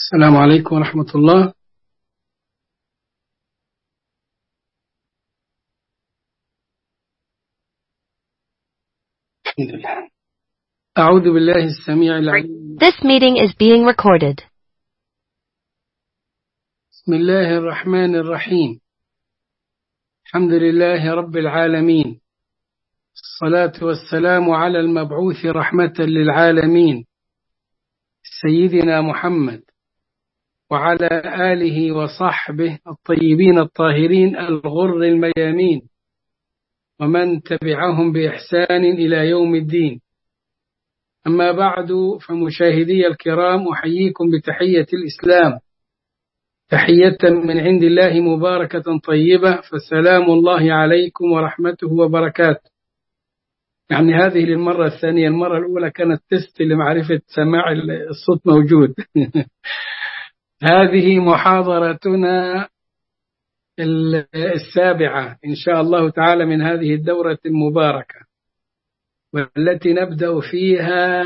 السلام عليكم ورحمة الله الحمد لله أعوذ بالله السميع العليم This meeting is being recorded. بسم الله الرحمن الرحيم الحمد لله رب العالمين الصلاة والسلام على المبعوث رحمة للعالمين سيدنا محمد وعلى آله وصحبه الطيبين الطاهرين الغر الميامين ومن تبعهم بإحسان إلى يوم الدين أما بعد فمشاهدي الكرام أحييكم بتحية الإسلام تحية من عند الله مباركة طيبة فسلام الله عليكم ورحمته وبركاته يعني هذه للمرة الثانية المرة الأولى كانت تست لمعرفة سماع الصوت موجود هذه محاضرتنا السابعة إن شاء الله تعالى من هذه الدورة المباركة والتي نبدأ فيها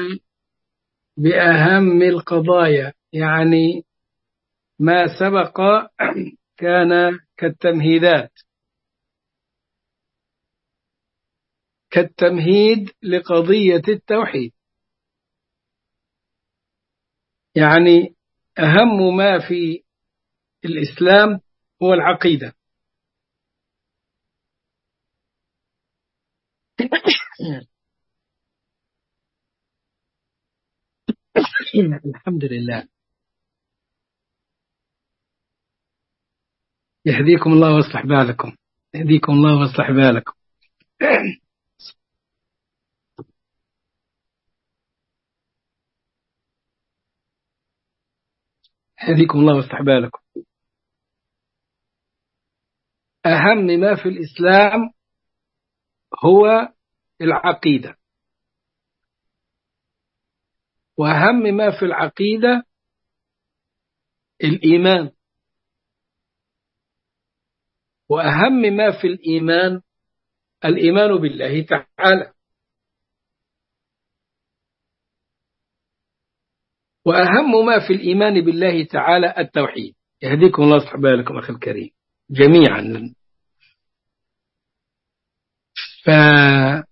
بأهم القضايا يعني ما سبق كان كالتمهيدات كالتمهيد لقضية التوحيد يعني أهم ما في الإسلام هو العقيدة الحمد لله يهديكم الله ويصلح بالكم يهديكم الله ويصلح بالكم يهديكم الله ويصلح بالكم أهم ما في الإسلام هو العقيدة وأهم ما في العقيدة الإيمان وأهم ما في الإيمان الإيمان بالله تعالى وأهم ما في الإيمان بالله تعالى التوحيد يهديكم الله صحبه لكم أخي الكريم جميعا فنحن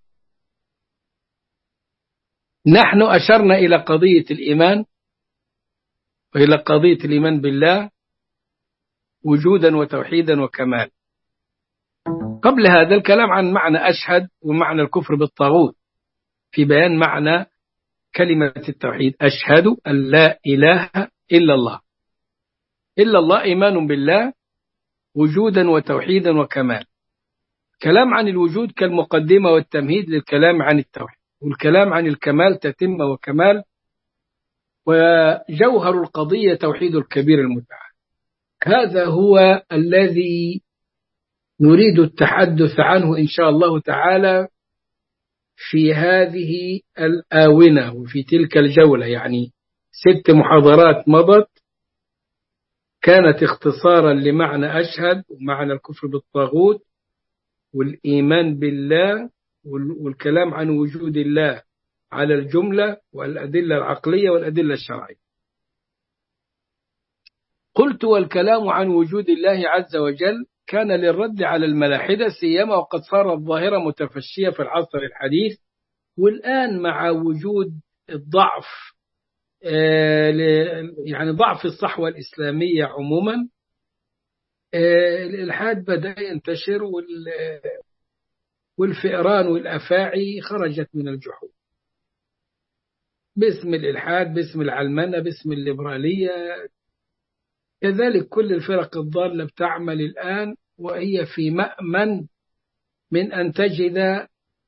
أشرنا إلى قضية الإيمان وإلى قضية الإيمان بالله وجودا وتوحيدا وكمال قبل هذا الكلام عن معنى أشهد ومعنى الكفر بالطاغوت في بيان معنى كلمة التوحيد أشهد أن لا إله إلا الله إلا الله إيمان بالله وجودا وتوحيدا وكمال كلام عن الوجود كالمقدمة والتمهيد للكلام عن التوحيد والكلام عن الكمال تتم وكمال وجوهر القضية توحيد الكبير المتعال هذا هو الذي نريد التحدث عنه إن شاء الله تعالى في هذه الآونة وفي تلك الجولة يعني ست محاضرات مضت كانت اختصارا لمعنى أشهد ومعنى الكفر بالطاغوت والإيمان بالله والكلام عن وجود الله على الجملة والأدلة العقلية والأدلة الشرعية قلت والكلام عن وجود الله عز وجل كان للرد على الملاحدة سيما وقد صارت ظاهرة متفشية في العصر الحديث والآن مع وجود الضعف يعني ضعف الصحوة الإسلامية عموما الإلحاد بدأ ينتشر والفئران والأفاعي خرجت من الجحود باسم الإلحاد باسم العلمنة باسم الليبرالية كذلك كل الفرق الضالة بتعمل الآن وهي في مأمن من أن تجد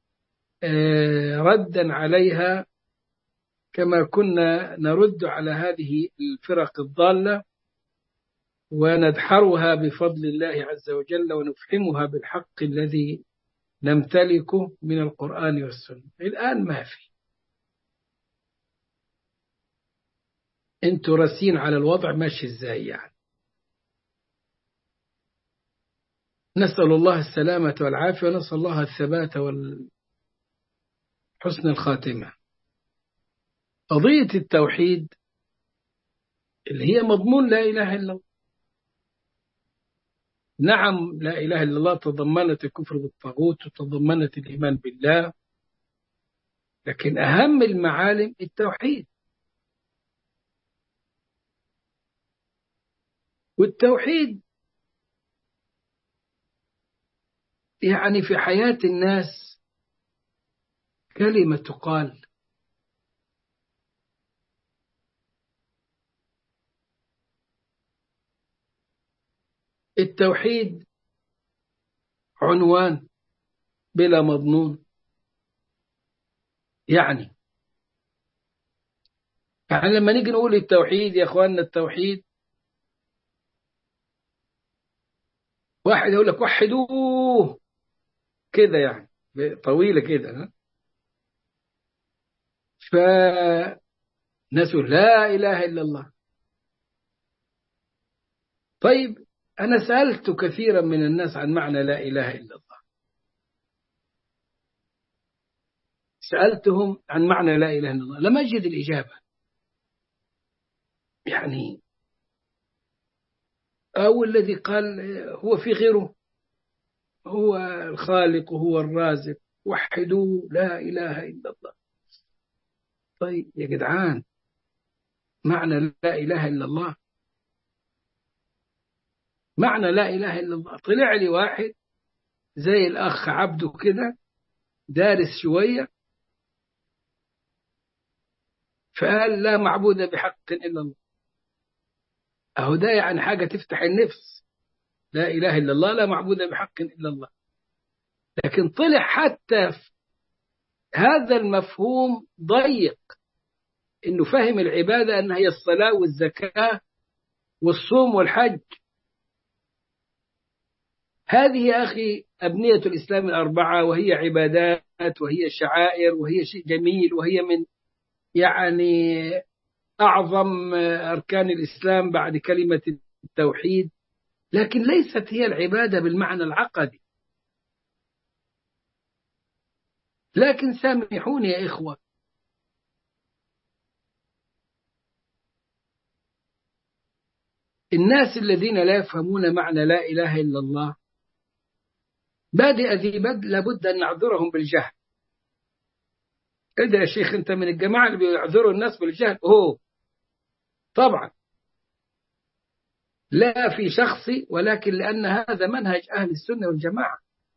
ردا عليها كما كنا نرد على هذه الفرق الضالة وندحرها بفضل الله عز وجل ونفهمها بالحق الذي نمتلكه من القرآن والسنة الآن ما في انتوا راسين على الوضع ماشي ازاي يعني نسأل الله السلامة والعافية ونسأل الله الثبات وحسن الخاتمة قضية التوحيد اللي هي مضمون لا إله إلا الله نعم لا إله إلا الله تضمنت الكفر بالطاغوت وتضمنت الإيمان بالله لكن أهم المعالم التوحيد والتوحيد يعني في حياة الناس كلمة تقال التوحيد عنوان بلا مضمون يعني يعني لما نيجي نقول التوحيد يا اخواننا التوحيد واحد يقول لك وحدوه كده يعني طويلة كده ها فناس يقول لا إله إلا الله طيب أنا سألت كثيرا من الناس عن معنى لا إله إلا الله سألتهم عن معنى لا إله إلا الله لم أجد الإجابة يعني أو الذي قال هو في غيره هو الخالق وهو الرازق وحدوا لا إله إلا الله طيب يا جدعان معنى لا إله إلا الله معنى لا إله إلا الله طلع لي واحد زي الأخ عبده كده دارس شوية فقال لا معبود بحق إلا الله أهو ده يعني حاجة تفتح النفس لا إله إلا الله لا معبود بحق إلا الله لكن طلع حتى هذا المفهوم ضيق إنه فهم العبادة أنها هي الصلاة والزكاة والصوم والحج هذه يا أخي أبنية الإسلام الأربعة وهي عبادات وهي شعائر وهي شيء جميل وهي من يعني أعظم أركان الإسلام بعد كلمة التوحيد لكن ليست هي العبادة بالمعنى العقدي لكن سامحوني يا إخوة الناس الذين لا يفهمون معنى لا إله إلا الله بادئ ذي بد لابد أن نعذرهم بالجهل إذا يا شيخ أنت من الجماعة اللي بيعذروا الناس بالجهل أوه طبعا لا في شخصي ولكن لأن هذا منهج أهل السنة والجماعة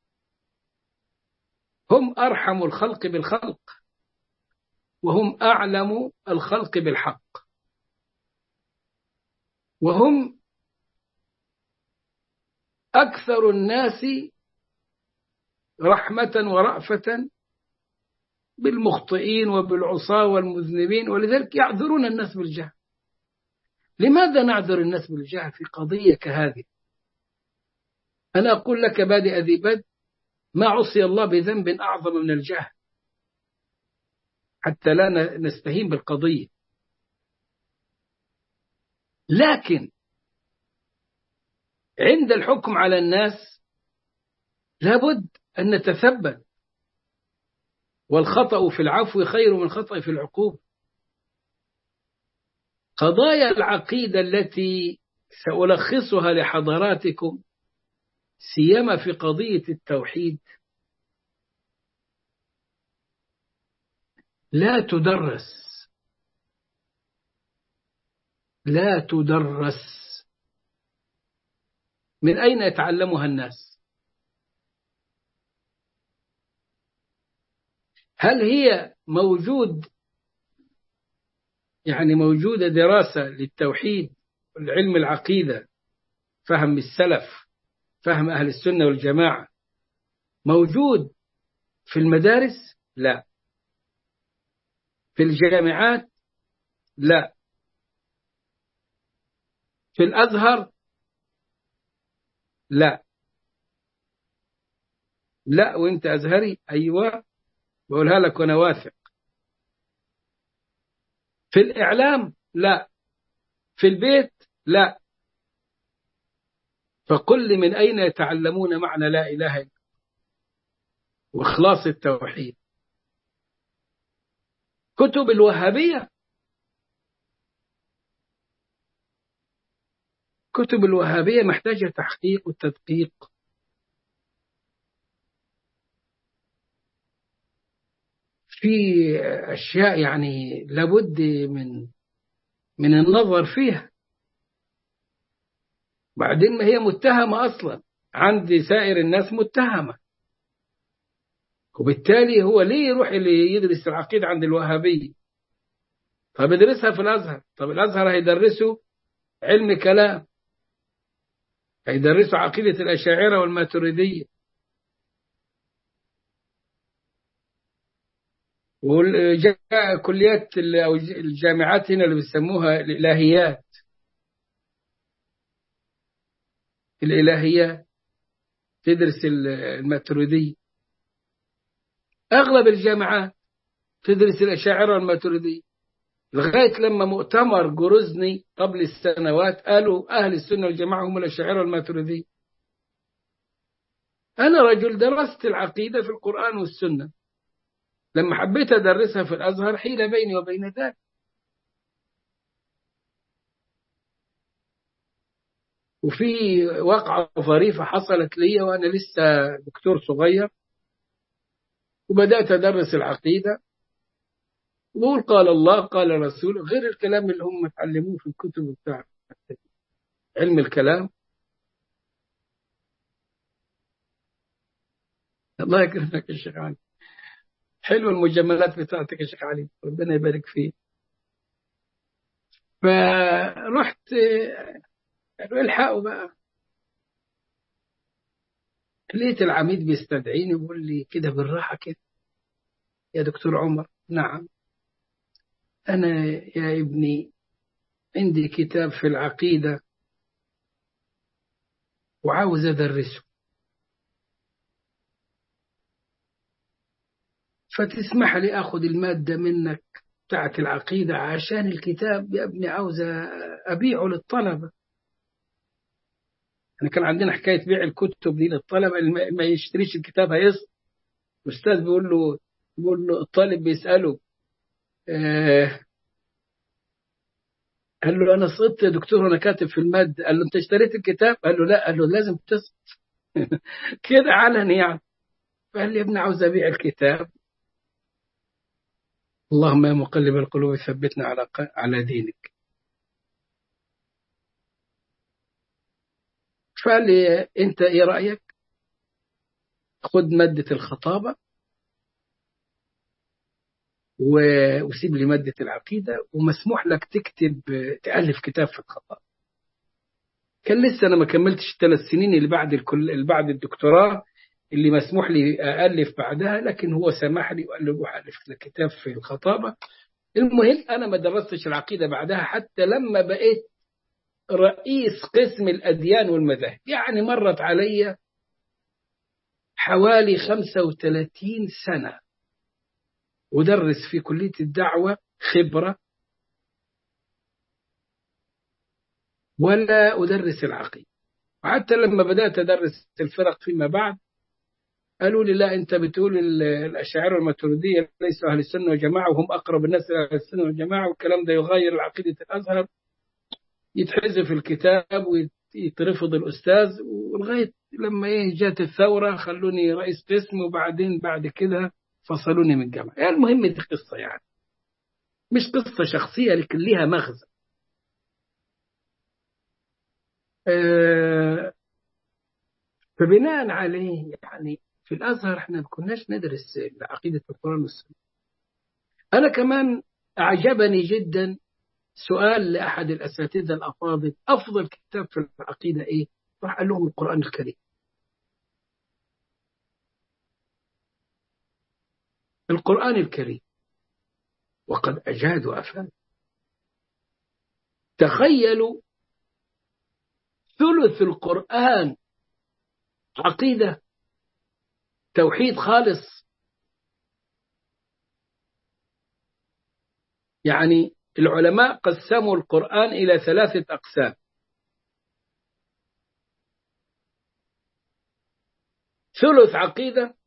هم أرحم الخلق بالخلق وهم أعلم الخلق بالحق وهم أكثر الناس رحمة ورأفة بالمخطئين وبالعصاة والمذنبين ولذلك يعذرون الناس بالجهل لماذا نعذر الناس بالجهل في قضية كهذه أنا أقول لك بادئ ذي بد ما عصي الله بذنب أعظم من الجهل حتى لا نستهين بالقضية لكن عند الحكم على الناس لابد أن نتثبت والخطأ في العفو خير من الخطأ في العقوبة قضايا العقيدة التي سألخصها لحضراتكم سيما في قضية التوحيد لا تدرس لا تدرس من أين يتعلمها الناس هل هي موجود يعني موجودة دراسة للتوحيد والعلم العقيدة فهم السلف فهم أهل السنة والجماعة موجود في المدارس لا في الجامعات لا في الأزهر لا لا وانت أزهري أيوة بقولها لك وأنا واثق في الإعلام لا في البيت لا فقل لي من أين يتعلمون معنى لا إله إلا وإخلاص التوحيد كتب الوهابية كتب الوهابية محتاجة تحقيق وتدقيق في أشياء يعني لابد من من النظر فيها بعدين ما هي متهمة أصلا عند سائر الناس متهمة وبالتالي هو ليه يروح اللي يدرس العقيدة عند الوهابية طب يدرسها في الأزهر طب الأزهر هيدرسه علم كلام هيدرسوا عقيدة الأشاعرة والماتريدية وجاء كليات أو الجامعات هنا اللي بيسموها الإلهيات الإلهيات تدرس الماتريدية أغلب الجامعات تدرس الأشاعرة والماتريدية لغاية لما مؤتمر جروزني قبل السنوات قالوا أهل السنة والجماعة هم الأشاعرة والماتريدية أنا رجل درست العقيدة في القرآن والسنة لما حبيت أدرسها في الأزهر حيل بيني وبين ذلك وفي وقعة ظريفة حصلت لي وأنا لسه دكتور صغير وبدأت أدرس العقيدة وقول قال الله قال رسول غير الكلام اللي هم اتعلموه في الكتب بتاع علم الكلام الله يكرمك يا شيخ علي حلو المجملات بتاعتك يا شيخ علي ربنا يبارك فيه فرحت قالوا الحقوا بقى لقيت العميد بيستدعيني ويقول لي كده بالراحة كده يا دكتور عمر نعم أنا يا ابني عندي كتاب في العقيدة وعاوز أدرسه فتسمح لي أخذ المادة منك بتاعت العقيدة عشان الكتاب يا ابني عاوز أبيعه للطلبة أنا كان عندنا حكاية بيع الكتب دي للطلبة اللي ما يشتريش الكتاب هيسقط الأستاذ بيقول له بيقول له الطالب بيسأله آه قال له أنا سقطت يا دكتور وأنا كاتب في المادة قال له أنت اشتريت الكتاب قال له لا قال له لازم تسقط كده علني يعني فقال لي يا ابني عاوز أبيع الكتاب اللهم يا مقلب القلوب ثبتنا على على دينك فقال لي انت ايه رايك خد ماده الخطابه وسيب لي ماده العقيده ومسموح لك تكتب تالف كتاب في الخطابه كان لسه انا ما كملتش الثلاث سنين اللي بعد الكل اللي بعد الدكتوراه اللي مسموح لي ألف بعدها لكن هو سمح لي وقال لي روح ألف لك كتاب في الخطابة المهم أنا ما درستش العقيدة بعدها حتى لما بقيت رئيس قسم الأديان والمذاهب يعني مرت علي حوالي 35 سنة أدرس في كلية الدعوة خبرة ولا أدرس العقيدة وحتى لما بدأت أدرس الفرق فيما بعد قالوا لي لا انت بتقول الاشاعره والماتريديه ليسوا اهل السنه والجماعه وهم اقرب الناس الى اهل السنه والجماعه والكلام ده يغير عقيده الازهر يتحذف الكتاب ويترفض الاستاذ ولغايه لما ايه جات الثوره خلوني رئيس قسم وبعدين بعد كده فصلوني من الجامعه يعني المهم دي قصه يعني مش قصه شخصيه لكن ليها مغزى أه فبناء عليه يعني في الازهر احنا ما كناش ندرس عقيده القران والسنه. انا كمان اعجبني جدا سؤال لاحد الاساتذه الافاضل افضل كتاب في العقيده ايه؟ راح قال لهم القران الكريم. القران الكريم وقد اجادوا افاد. تخيلوا ثلث القران عقيده توحيد خالص يعني العلماء قسموا القرآن إلى ثلاثة أقسام ثلث عقيدة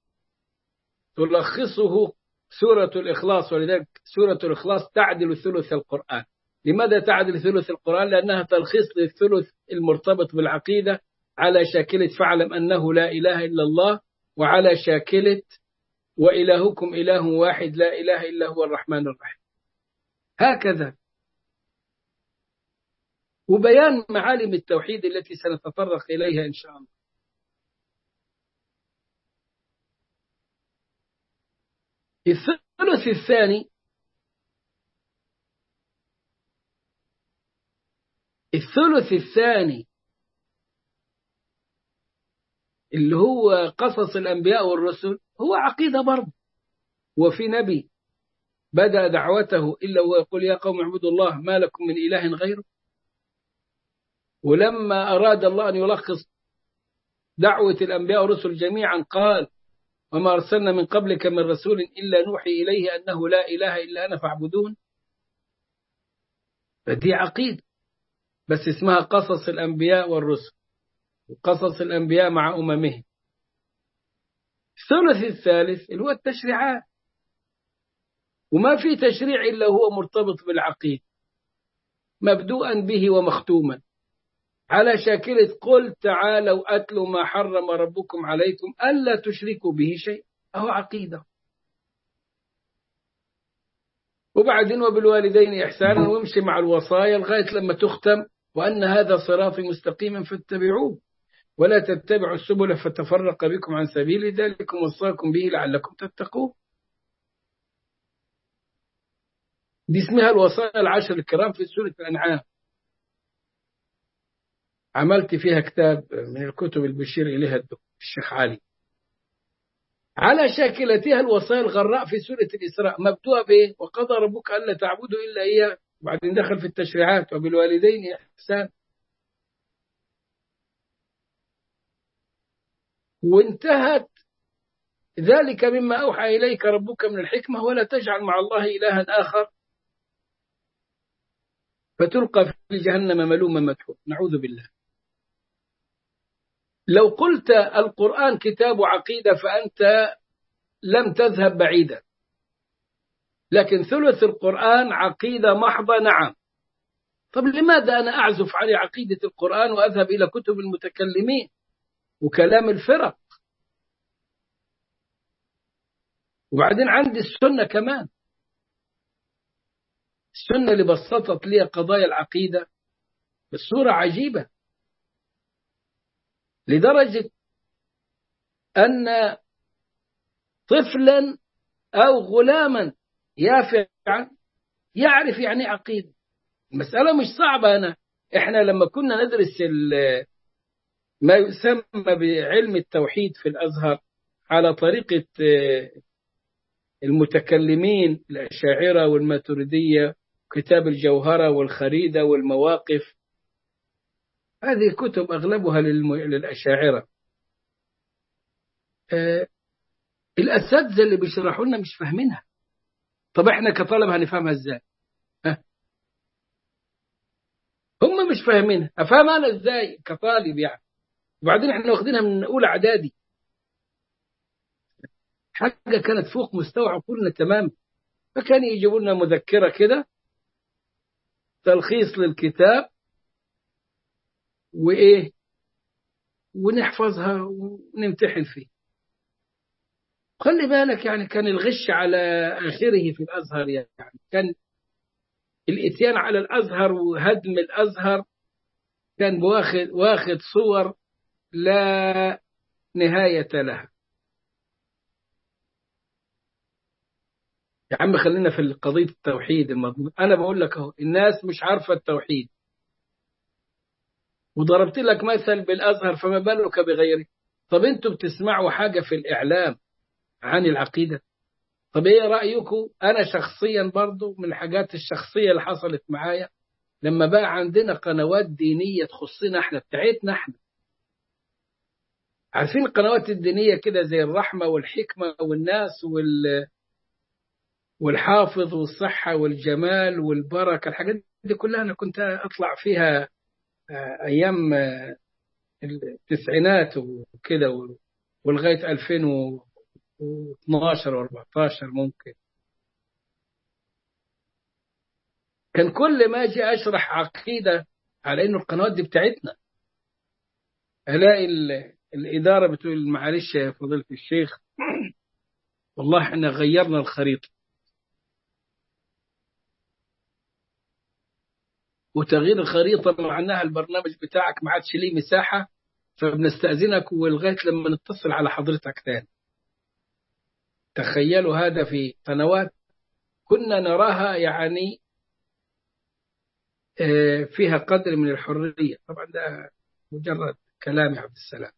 تلخصه سورة الإخلاص ولذلك سورة الإخلاص تعدل ثلث القرآن لماذا تعدل ثلث القرآن لأنها تلخيص للثلث المرتبط بالعقيدة على شاكلة فاعلم أنه لا إله إلا الله وعلى شاكلة وإلهكم إله واحد لا إله إلا هو الرحمن الرحيم هكذا وبيان معالم التوحيد التي سنتطرق إليها إن شاء الله الثلث الثاني الثلث الثاني اللي هو قصص الأنبياء والرسل هو عقيدة برضه وفي نبي بدأ دعوته إلا وهو يقول يا قوم اعبدوا الله ما لكم من إله غيره ولما أراد الله أن يلخص دعوة الأنبياء والرسل جميعا قال وما أرسلنا من قبلك من رسول إلا نوحي إليه أنه لا إله إلا أنا فاعبدون فدي عقيدة بس اسمها قصص الأنبياء والرسل قصص الأنبياء مع أممهم الثلث الثالث اللي هو التشريعات وما في تشريع إلا هو مرتبط بالعقيدة مبدوءا به ومختوما على شاكلة قل تعالوا أتلوا ما حرم ربكم عليكم ألا تشركوا به شيء أهو عقيدة وبعدين وبالوالدين إحسانا وامشي مع الوصايا لغاية لما تختم وأن هذا صراطي مستقيما فاتبعوه ولا تتبعوا السبل فتفرق بكم عن سبيل ذلكم وصاكم به لعلكم تتقون دي اسمها الوصايا العشر الكرام في سورة الأنعام عملت فيها كتاب من الكتب المشير إليها الشيخ علي على شاكلتها الوصايا الغراء في سورة الإسراء مبدوءة بإيه؟ وقضى ربك ألا تعبدوا إلا إياه وبعدين دخل في التشريعات وبالوالدين إحسان وانتهت ذلك مما أوحى إليك ربك من الحكمة ولا تجعل مع الله إلها آخر فتلقى في جهنم ملوما مدحور نعوذ بالله لو قلت القرآن كتاب عقيدة فأنت لم تذهب بعيدا لكن ثلث القرآن عقيدة محضة نعم طب لماذا أنا أعزف على عقيدة القرآن وأذهب إلى كتب المتكلمين وكلام الفرق وبعدين عندي السنة كمان السنة اللي بسطت لي قضايا العقيدة بصورة عجيبة لدرجة أن طفلا أو غلاما يافعا يعرف يعني عقيدة المسألة مش صعبة أنا إحنا لما كنا ندرس ما يسمى بعلم التوحيد في الأزهر على طريقة المتكلمين الأشاعرة والماتريدية كتاب الجوهرة والخريدة والمواقف هذه كتب أغلبها للأشاعرة الأساتذة اللي بيشرحوا لنا مش فاهمينها طب احنا كطلبة هنفهمها ازاي ها؟ هم مش فاهمينها افهم انا ازاي كطالب يعني وبعدين احنا واخدينها من اولى اعدادي حاجه كانت فوق مستوى عقولنا تماما فكان يجيبوا لنا مذكره كده تلخيص للكتاب وايه ونحفظها ونمتحن فيه خلي بالك يعني كان الغش على آخره في الأزهر يعني كان الإتيان على الأزهر وهدم الأزهر كان واخد, واخد صور لا نهاية لها يا عم خلينا في قضية التوحيد المضمون أنا بقول لك أهو الناس مش عارفة التوحيد وضربت لك مثل بالأزهر فما بالك بغيره طب انتوا بتسمعوا حاجة في الإعلام عن العقيدة طب ايه رأيكم انا شخصيا برضو من الحاجات الشخصية اللي حصلت معايا لما بقى عندنا قنوات دينية تخصنا احنا بتاعتنا احنا عارفين القنوات الدينية كده زي الرحمة والحكمة والناس وال والحافظ والصحة والجمال والبركة الحاجات دي كلها أنا كنت أطلع فيها أيام التسعينات وكده ولغاية 2000 و 12 و 14 ممكن كان كل ما أجي أشرح عقيدة على إنه القنوات دي بتاعتنا ألاقي الإدارة بتقول معلش يا فضيلة الشيخ والله احنا غيرنا الخريطة وتغيير الخريطة معناها البرنامج بتاعك ما عادش ليه مساحة فبنستأذنك ولغاية لما نتصل على حضرتك تاني تخيلوا هذا في قنوات كنا نراها يعني فيها قدر من الحرية طبعا ده مجرد كلام يا عبد السلام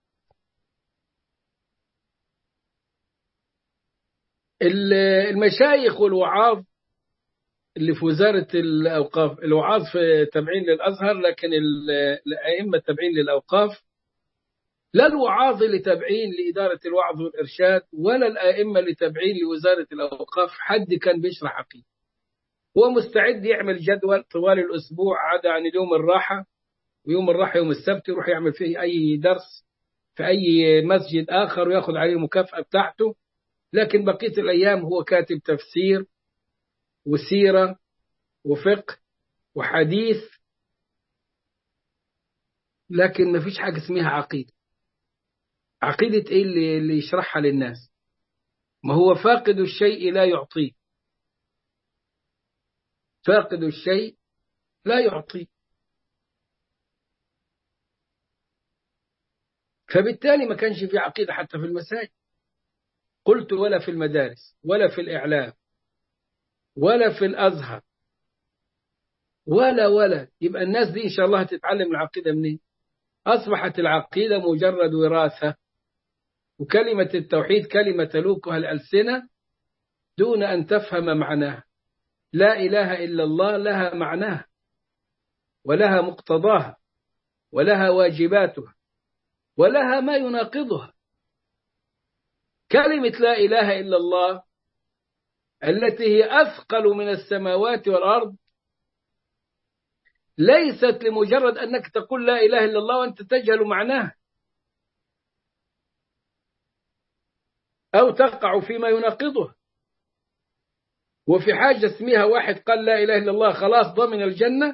المشايخ والوعاظ اللي في وزارة الأوقاف الوعاظ في تابعين للأزهر لكن الأئمة تابعين للأوقاف لا الوعاظ اللي تابعين لإدارة الوعظ والإرشاد ولا الأئمة اللي تابعين لوزارة الأوقاف حد كان بيشرح عقيدة هو مستعد يعمل جدول طوال الأسبوع عدا عن اليوم الراحة ويوم الراحة يوم السبت يروح يعمل فيه أي درس في أي مسجد آخر وياخذ عليه المكافأة بتاعته لكن بقية الأيام هو كاتب تفسير وسيرة وفقه وحديث لكن ما فيش حاجة اسمها عقيدة عقيدة إيه اللي, اللي يشرحها للناس ما هو فاقد الشيء لا يعطيه فاقد الشيء لا يعطيه فبالتالي ما كانش في عقيدة حتى في المساجد قلت ولا في المدارس ولا في الإعلام ولا في الأزهر ولا ولا يبقى الناس دي إن شاء الله هتتعلم العقيدة منين أصبحت العقيدة مجرد وراثة وكلمة التوحيد كلمة تلوكها الألسنة دون أن تفهم معناها لا إله إلا الله لها معناها ولها مقتضاها ولها واجباتها ولها ما يناقضها كلمة لا إله إلا الله التي هي أثقل من السماوات والأرض ليست لمجرد أنك تقول لا إله إلا الله وأنت تجهل معناها أو تقع فيما يناقضها وفي حاجة اسمها واحد قال لا إله إلا الله خلاص ضمن الجنة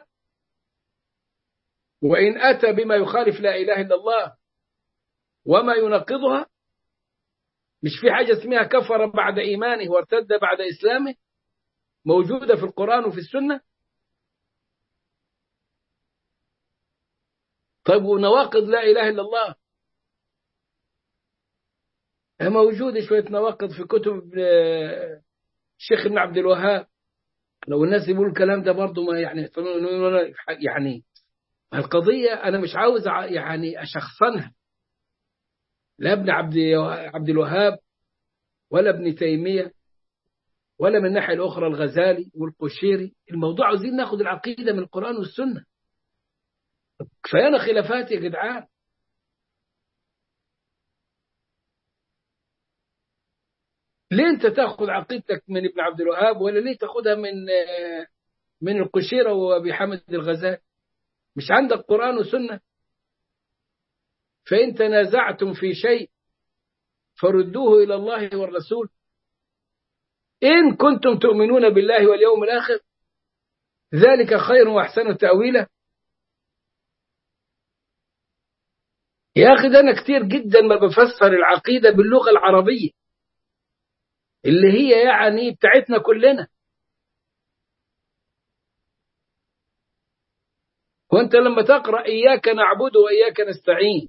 وإن أتى بما يخالف لا إله إلا الله وما يناقضها مش في حاجة اسمها كفر بعد إيمانه وارتد بعد إسلامه موجودة في القرآن وفي السنة طيب ونواقض لا إله إلا الله موجودة شوية نواقض في كتب الشيخ ابن عبد الوهاب لو الناس يقولوا الكلام ده برضه ما يعني يعني القضية أنا مش عاوز يعني أشخصنها لا ابن عبد عبد الوهاب ولا ابن تيمية ولا من الناحية الأخرى الغزالي والقشيري الموضوع عاوزين ناخد العقيدة من القرآن والسنة كفايانا خلافات يا جدعان ليه انت تاخذ عقيدتك من ابن عبد الوهاب ولا ليه تاخذها من من القشيره وابي حامد الغزالي مش عندك قران وسنه فان تنازعتم في شيء فردوه الى الله والرسول ان كنتم تؤمنون بالله واليوم الاخر ذلك خير واحسن تاويلا يا اخي ده انا كتير جدا ما بفسر العقيده باللغه العربيه اللي هي يعني بتاعتنا كلنا وانت لما تقرا اياك نعبد واياك نستعين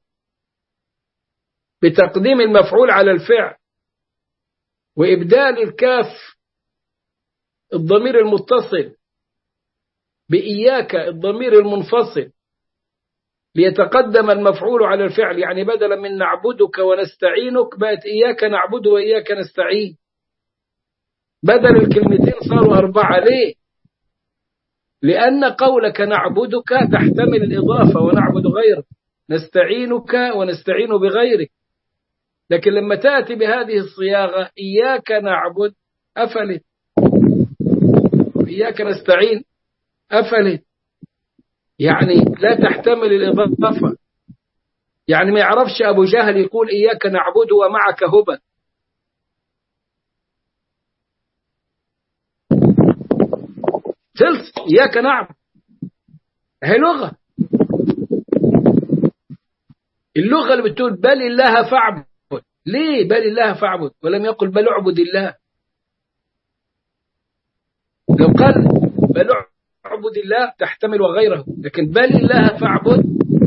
بتقديم المفعول على الفعل وابدال الكاف الضمير المتصل باياك الضمير المنفصل ليتقدم المفعول على الفعل يعني بدلا من نعبدك ونستعينك بقت إياك نعبد وإياك نستعين بدل الكلمتين صاروا أربعة ليه لأن قولك نعبدك تحتمل الإضافة ونعبد غيرك نستعينك ونستعين بغيرك لكن لما تأتي بهذه الصياغة إياك نعبد أفلت إياك نستعين أفلت يعني لا تحتمل الإضافة يعني ما يعرفش أبو جهل يقول إياك نعبد ومعك هبة خلص إياك نعبد هي لغة اللغة اللي بتقول بل الله فاعبد ليه بل الله فاعبد ولم يقل بل اعبد الله لو قال بل اعبد الله تحتمل وغيره لكن بل الله فاعبد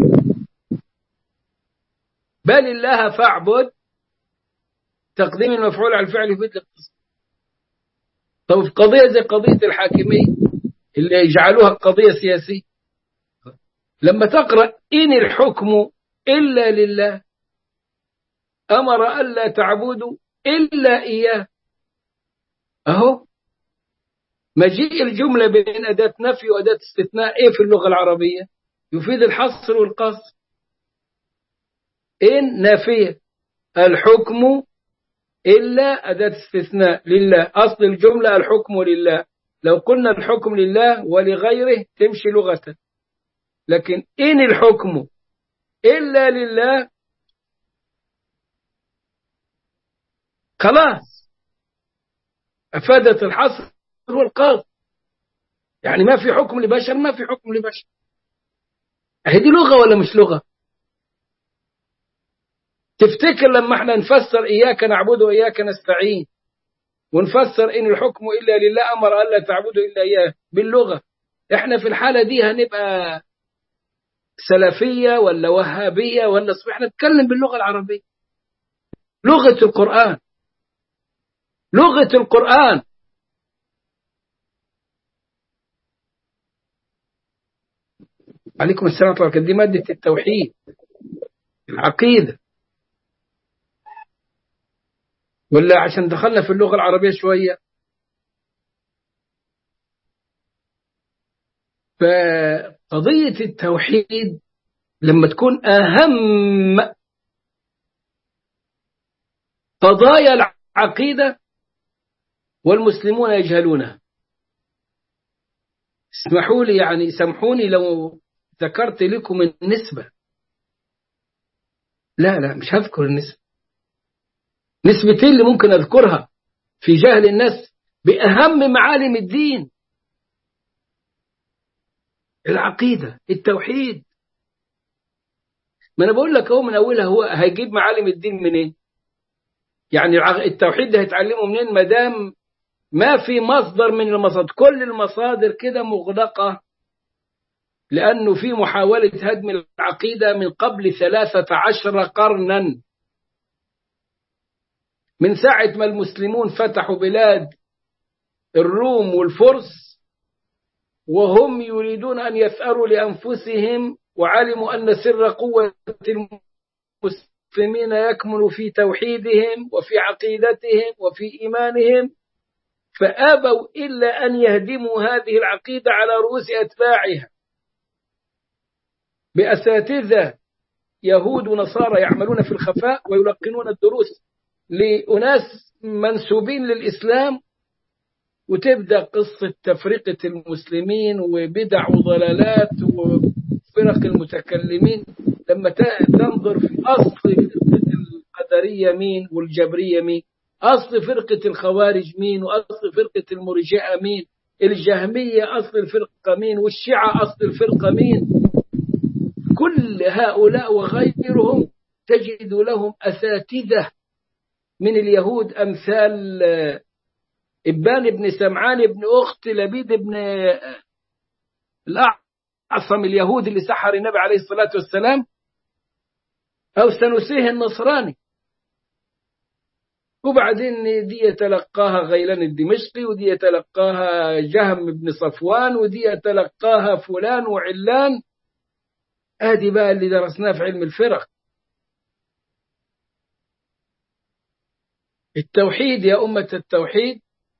بل الله فاعبد تقديم المفعول على الفعل يفيد الاقتصاد طب في قضية زي قضية الحاكمية اللي يجعلوها قضية سياسية لما تقرأ إن الحكم إلا لله أمر ألا تعبدوا إلا إياه أهو مجيء الجملة بين أداة نفي وأداة استثناء إيه في اللغة العربية يفيد الحصر والقصر إن نافية الحكم إلا أداة استثناء لله أصل الجملة الحكم لله لو قلنا الحكم لله ولغيره تمشي لغة لكن إن الحكم إلا لله خلاص أفادت الحصر والقصد يعني ما في حكم لبشر ما في حكم لبشر هي دي لغة ولا مش لغة تفتكر لما احنا نفسر إياك نعبد وإياك نستعين ونفسر إن الحكم إلا لله أمر ألا تعبدوا إلا إياه باللغة احنا في الحالة دي هنبقى سلفية ولا وهابية ولا صبح احنا نتكلم باللغة العربية لغة القرآن لغة القرآن عليكم السلام ورحمة الله دي مادة التوحيد العقيدة ولا عشان دخلنا في اللغة العربية شوية فقضية التوحيد لما تكون أهم قضايا العقيدة والمسلمون يجهلونها اسمحوا لي يعني سامحوني لو ذكرت لكم النسبة لا لا مش هذكر النسبة نسبتين اللي ممكن أذكرها في جهل الناس بأهم معالم الدين العقيدة التوحيد ما أنا بقول لك أهو من أولها هو هيجيب معالم الدين منين يعني التوحيد ده هيتعلمه منين ما دام ما في مصدر من المصادر كل المصادر كده مغلقة لأنه في محاولة هدم العقيدة من قبل ثلاثة عشر قرنا من ساعة ما المسلمون فتحوا بلاد الروم والفرس وهم يريدون أن يثأروا لأنفسهم وعلموا أن سر قوة المسلمين يكمن في توحيدهم وفي عقيدتهم وفي إيمانهم فأبوا إلا أن يهدموا هذه العقيدة على رؤوس أتباعها بأساتذة يهود ونصارى يعملون في الخفاء ويلقنون الدروس لأناس منسوبين للإسلام وتبدأ قصة تفرقة المسلمين وبدع وضلالات وفرق المتكلمين لما تنظر في أصل فرقة القدرية مين والجبرية مين أصل فرقة الخوارج مين وأصل فرقة المرجئة مين الجهمية أصل الفرقة مين والشيعة أصل الفرقة مين كل هؤلاء وغيرهم تجد لهم أساتذة من اليهود أمثال إبان بن سمعان بن أخت لبيد بن الأعصم اليهود اللي سحر النبي عليه الصلاة والسلام أو سنسيه النصراني وبعدين دي يتلقاها غيلان الدمشقي ودي يتلقاها جهم بن صفوان ودي يتلقاها فلان وعلان ادي بقى اللي درسناه في علم الفرق التوحيد يا أمة التوحيد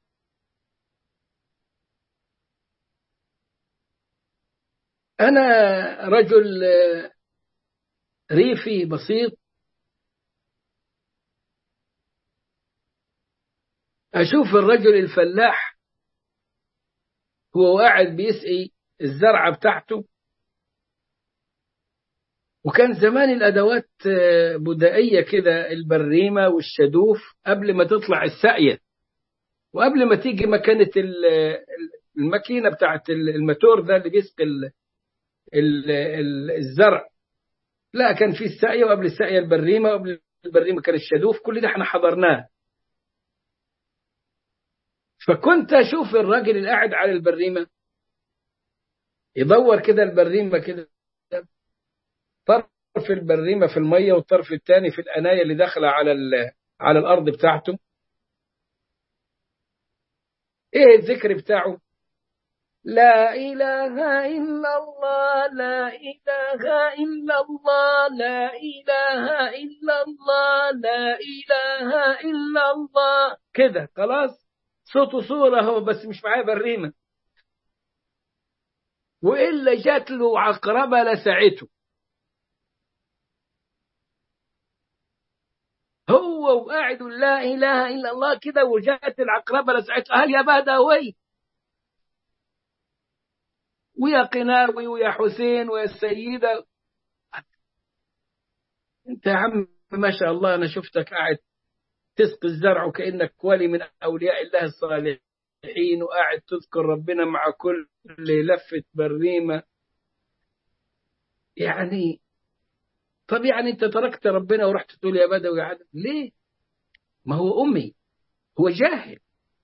أنا رجل ريفي بسيط أشوف الرجل الفلاح هو قاعد بيسقي الزرعة بتاعته وكان زمان الأدوات بدائية كده البريمة والشدوف قبل ما تطلع الساقية وقبل ما تيجي مكانة الماكينة بتاعت الماتور ده اللي بيسقي ال- ال- ال- الزرع لا كان في الساقية وقبل الساقية البريمة وقبل البريمة كان الشدوف كل ده احنا حضرناه فكنت أشوف الراجل اللي قاعد على البريمة يدور كده البريمة كده طرف البريمة في المية والطرف الثاني في القناية اللي داخلة على ال- على الأرض بتاعته إيه الذكر بتاعه لا إله إلا الله لا إله إلا الله لا إله إلا الله لا إله إلا الله كده خلاص صوته صورة هو بس مش معاه بريمة وإلا جات له عقربة لسعته هو وقاعد لا إله إلا الله كده وجات العقربة لسعته هل يا بدوي ويا قناوي ويا حسين ويا السيدة انت يا عم ما شاء الله انا شفتك قاعد تسقي الزرع وكأنك ولي من أولياء الله الصالحين وقاعد تذكر ربنا مع كل لفة بريمة يعني طب يعني انت تركت ربنا ورحت تقول يا بدوي يا عدم ليه ما هو أمي هو جاهل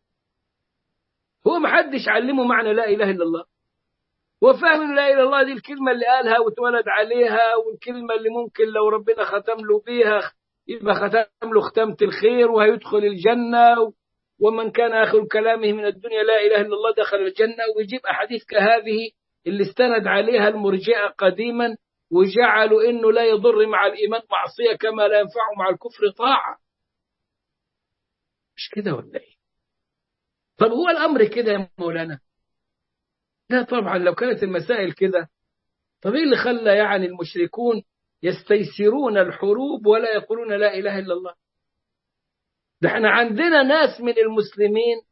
هو ما حدش علمه معنى لا إله إلا الله وفاهم لا إله إلا الله دي الكلمة اللي قالها واتولد عليها والكلمة اللي ممكن لو ربنا ختم له بيها يبقى ختم له ختمة الخير وهيدخل الجنة ومن كان آخر كلامه من الدنيا لا إله إلا الله دخل الجنة ويجيب أحاديث كهذه اللي استند عليها المرجئة قديما وجعلوا إنه لا يضر مع الإيمان معصية كما لا ينفع مع الكفر طاعة مش كده ولا إيه طب هو الأمر كده يا مولانا لا طبعا لو كانت المسائل كده طب ايه اللي خلى يعني المشركون يستيسرون الحروب ولا يقولون لا اله الا الله ده احنا عندنا ناس من المسلمين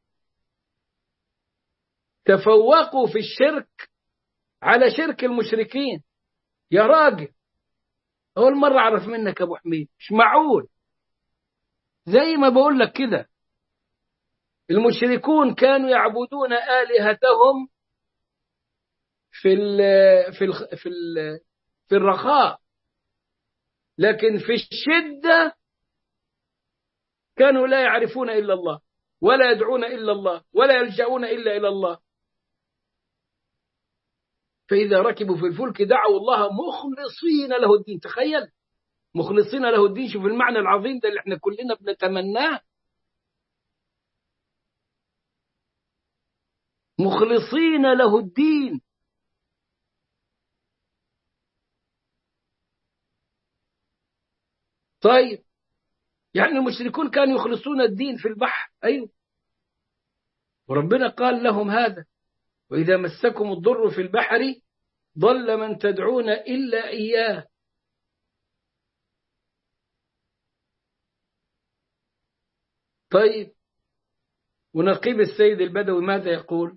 تفوقوا في الشرك على شرك المشركين يا راجل اول مره اعرف منك يا ابو حميد مش معقول زي ما بقول لك كده المشركون كانوا يعبدون الهتهم في ال في ال في ال في الرخاء لكن في الشدة كانوا لا يعرفون إلا الله ولا يدعون إلا الله ولا يلجؤون إلا إلى الله فإذا ركبوا في الفلك دعوا الله مخلصين له الدين تخيل مخلصين له الدين شوف المعنى العظيم ده اللي احنا كلنا بنتمناه مخلصين له الدين طيب يعني المشركون كانوا يخلصون الدين في البحر أيوه وربنا قال لهم هذا وإذا مسكم الضر في البحر ضل من تدعون إلا إياه طيب ونقيب السيد البدوي ماذا يقول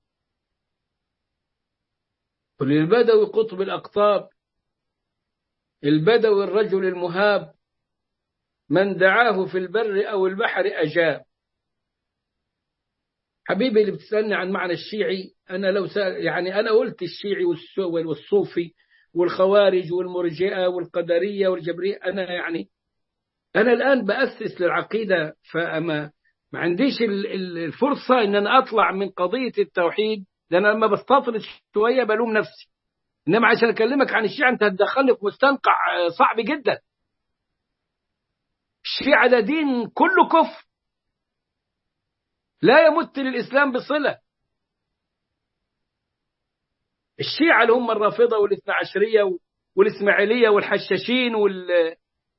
قل البدوي قطب الأقطاب البدوي الرجل المهاب من دعاه في البر أو البحر أجاب حبيبي اللي بتسألني عن معنى الشيعي أنا لو سأل يعني أنا قلت الشيعي والصوفي والخوارج والمرجئة والقدرية والجبرية أنا يعني أنا الآن بأسس للعقيدة فأما ما عنديش الفرصة إن أنا أطلع من قضية التوحيد لأن لما بستطرد شوية بلوم نفسي إنما عشان أكلمك عن الشيعة أنت هتدخلني في مستنقع صعب جدا الشيعة ده دين كله كفر لا يمت للإسلام بصلة الشيعة اللي هم الرافضة والاثنى عشرية والإسماعيلية والحشاشين وال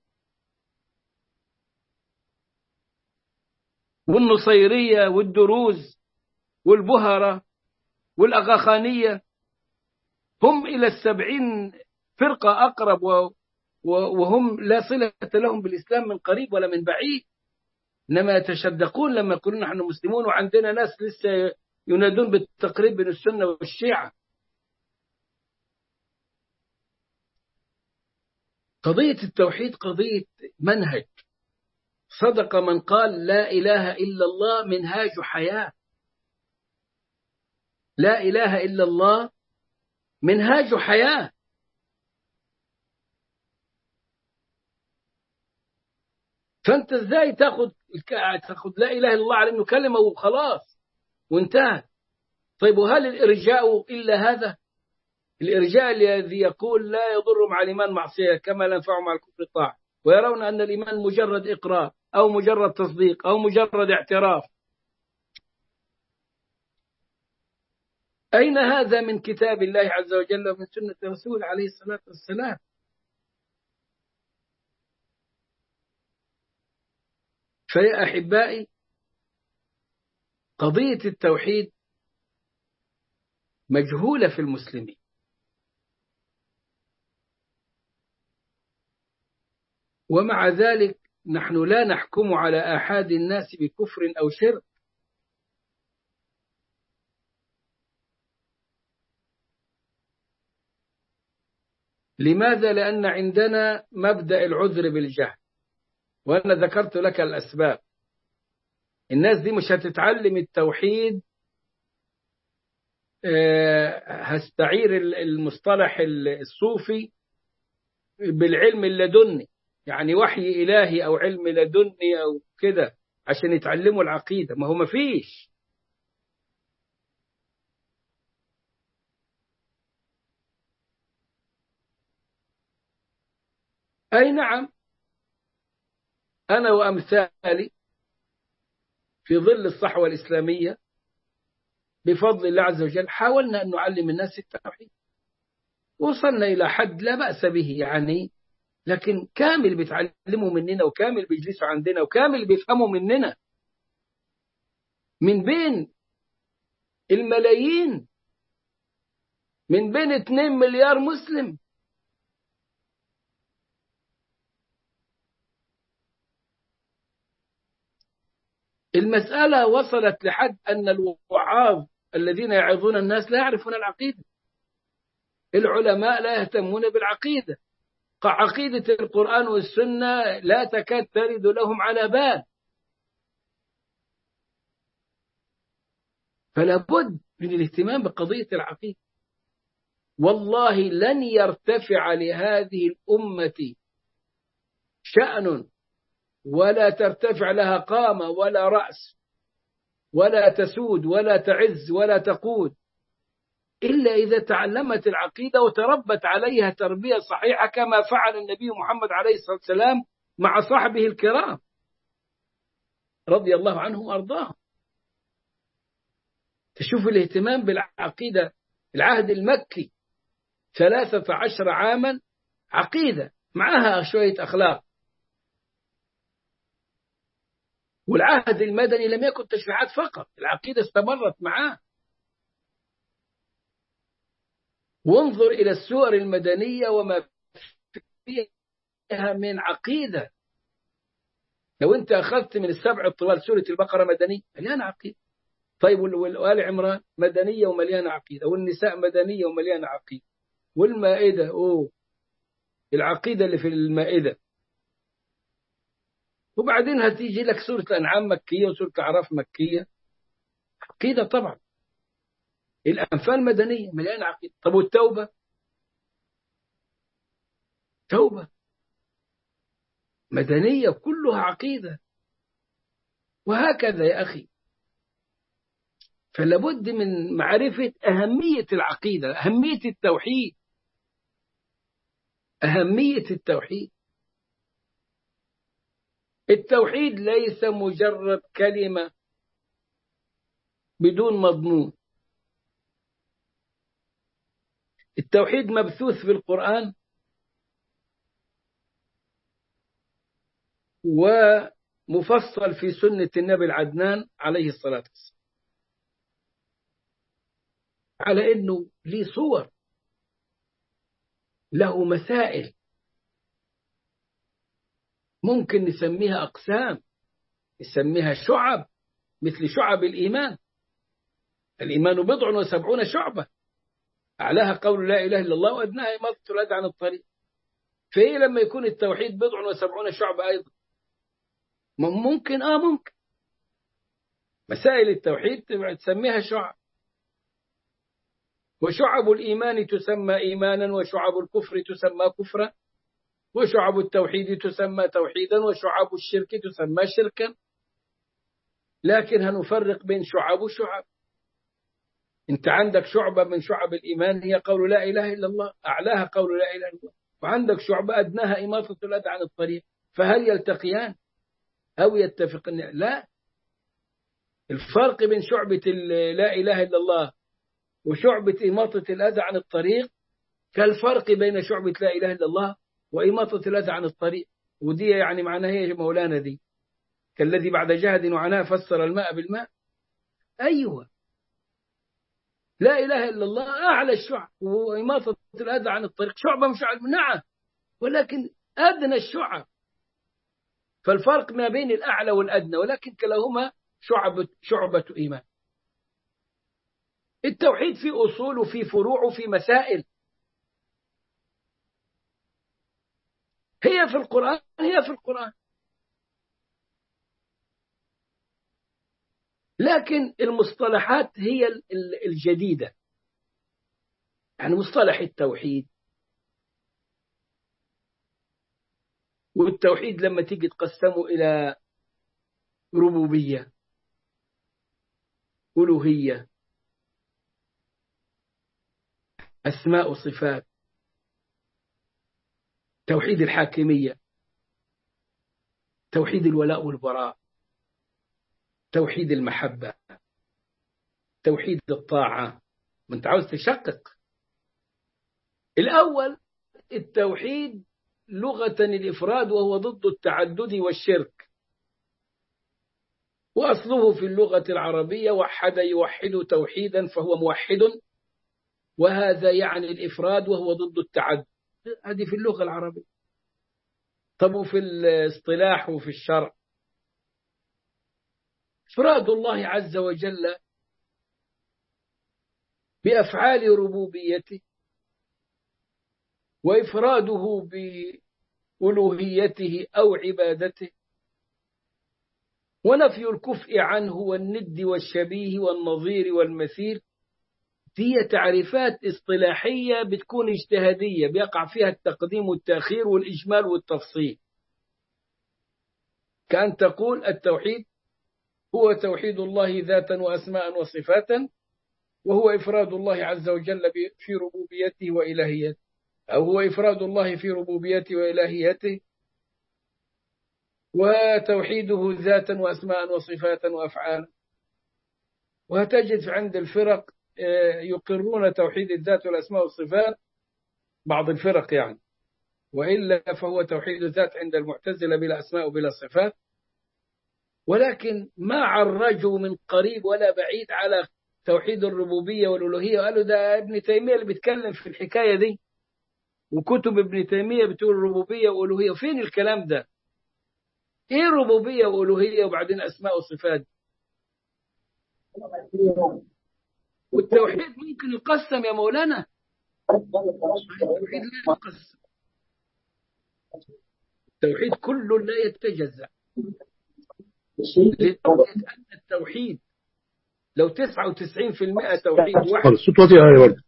والنصيرية والدروز والبهرة والأغاخانية هم إلى السبعين فرقة أقرب و وهم لا صلة لهم بالإسلام من قريب ولا من بعيد إنما يتشدقون لما يقولون نحن مسلمون وعندنا ناس لسه ينادون بالتقريب بين السنة والشيعة قضية التوحيد قضية منهج صدق من قال لا إله إلا الله منهاج حياة لا إله إلا الله منهاج حياة فأنت إزاي تاخد تاخد لا إله إلا الله على إنه كلمة وخلاص وانتهى طيب وهل الإرجاء إلا هذا الإرجاء الذي يقول لا يضر مع الإيمان معصية كما لا ينفع مع الكفر طاعة ويرون أن الإيمان مجرد إقرار أو مجرد تصديق أو مجرد اعتراف أين هذا من كتاب الله عز وجل ومن سنة رسول عليه الصلاة والسلام فيا أحبائي قضية التوحيد مجهولة في المسلمين ومع ذلك نحن لا نحكم على آحاد الناس بكفر أو شرك لماذا؟ لأن عندنا مبدأ العذر بالجهل وأنا ذكرت لك الأسباب الناس دي مش هتتعلم التوحيد هستعير المصطلح الصوفي بالعلم اللدني يعني وحي إلهي أو علم لدني أو كده عشان يتعلموا العقيدة ما هو ما فيش أي نعم أنا وأمثالي في ظل الصحوة الإسلامية بفضل الله عز وجل حاولنا أن نعلم الناس التوحيد وصلنا إلى حد لا بأس به يعني لكن كامل بيتعلموا مننا وكامل بيجلسوا عندنا وكامل بيفهموا مننا من بين الملايين من بين 2 مليار مسلم المسألة وصلت لحد أن الوعاظ الذين يعظون الناس لا يعرفون العقيدة العلماء لا يهتمون بالعقيدة عقيدة القرآن والسنة لا تكاد ترد لهم على بال فلا بد من الاهتمام بقضية العقيدة والله لن يرتفع لهذه الأمة شأن ولا ترتفع لها قامة ولا رأس ولا تسود ولا تعز ولا تقود إلا إذا تعلمت العقيدة وتربت عليها تربية صحيحة كما فعل النبي محمد عليه الصلاة والسلام مع صحبه الكرام رضي الله عنهم وأرضاهم تشوف الاهتمام بالعقيدة العهد المكي ثلاثة عشر عاما عقيدة معها شوية أخلاق والعهد المدني لم يكن تشريعات فقط العقيدة استمرت معاه وانظر إلى السور المدنية وما فيها من عقيدة لو أنت أخذت من السبع الطوال سورة البقرة مدنية مليانة عقيدة طيب وآل عمران مدنية ومليانة عقيدة والنساء مدنية ومليانة عقيدة والمائدة أوه العقيدة اللي في المائدة وبعدين هتيجي لك سورة الأنعام مكية وسورة الأعراف مكية عقيدة طبعا الأنفال مدنية مليانة عقيدة طب والتوبة توبة مدنية كلها عقيدة وهكذا يا أخي فلابد من معرفة أهمية العقيدة أهمية التوحيد أهمية التوحيد التوحيد ليس مجرد كلمة بدون مضمون التوحيد مبثوث في القرآن ومفصل في سنة النبي العدنان عليه الصلاة والسلام على أنه ليه صور له مسائل ممكن نسميها أقسام نسميها شعب مثل شعب الإيمان الإيمان بضع وسبعون شعبة أعلاها قول لا إله إلا الله وأدناها إماطة الأذى عن الطريق فإيه لما يكون التوحيد بضع وسبعون شعبة أيضا ممكن آه ممكن مسائل التوحيد تسميها شعب وشعب الإيمان تسمى إيمانا وشعب الكفر تسمى كفرا وشعب التوحيد تسمى توحيدا وشعب الشرك تسمى شركا لكن هنفرق بين شعب وشعب انت عندك شعبة من شعب الإيمان هي قول لا إله إلا الله أعلاها قول لا إله إلا الله وعندك شعبة أدناها إماطة الأذى عن الطريق فهل يلتقيان أو يتفقان لا الفرق بين شعبة لا إله إلا الله وشعبة إماطة الأذى عن الطريق كالفرق بين شعبة لا إله إلا الله وإماطة الأذى عن الطريق ودي يعني معناها هي مولانا دي كالذي بعد جهد وعناء فسر الماء بالماء أيوة لا إله إلا الله أعلى الشعب وإماطة الأذى عن الطريق شعبة من شعب نعم ولكن أدنى الشعب فالفرق ما بين الأعلى والأدنى ولكن كلاهما شعبة, شعبة إيمان التوحيد في أصول وفي فروع وفي مسائل هي في القرآن هي في القرآن لكن المصطلحات هي الجديدة يعني مصطلح التوحيد والتوحيد لما تيجي تقسمه إلى ربوبية ألوهية أسماء وصفات توحيد الحاكمية توحيد الولاء والبراء توحيد المحبة توحيد الطاعة ما انت عاوز تشقق الأول التوحيد لغة الإفراد وهو ضد التعدد والشرك وأصله في اللغة العربية وحد يوحد توحيدا فهو موحد وهذا يعني الإفراد وهو ضد التعدد هذه في اللغة العربية طب وفي الاصطلاح وفي الشرع إفراد الله عز وجل بأفعال ربوبيته وإفراده بألوهيته أو عبادته ونفي الكفء عنه والند والشبيه والنظير والمثيل هي تعريفات اصطلاحية بتكون اجتهادية بيقع فيها التقديم والتأخير والإجمال والتفصيل كأن تقول التوحيد هو توحيد الله ذاتا وأسماء وصفاتا وهو إفراد الله عز وجل في ربوبيته وإلهيته أو هو إفراد الله في ربوبيته وإلهيته وتوحيده ذاتا وأسماء وصفاتا وأفعالا وهتجد عند الفرق يقرون توحيد الذات والأسماء والصفات بعض الفرق يعني وإلا فهو توحيد الذات عند المعتزلة بلا أسماء وبلا صفات ولكن ما عرجوا من قريب ولا بعيد على توحيد الربوبية والألوهية وقالوا ده ابن تيمية اللي بيتكلم في الحكاية دي وكتب ابن تيمية بتقول ربوبية وألوهية فين الكلام ده ايه ربوبية وألوهية وبعدين أسماء وصفات والتوحيد ممكن يقسم يا مولانا التوحيد لا يقسم التوحيد كله لا يتجزأ التوحيد لو 99% توحيد واحد الصوت واطي يا ولد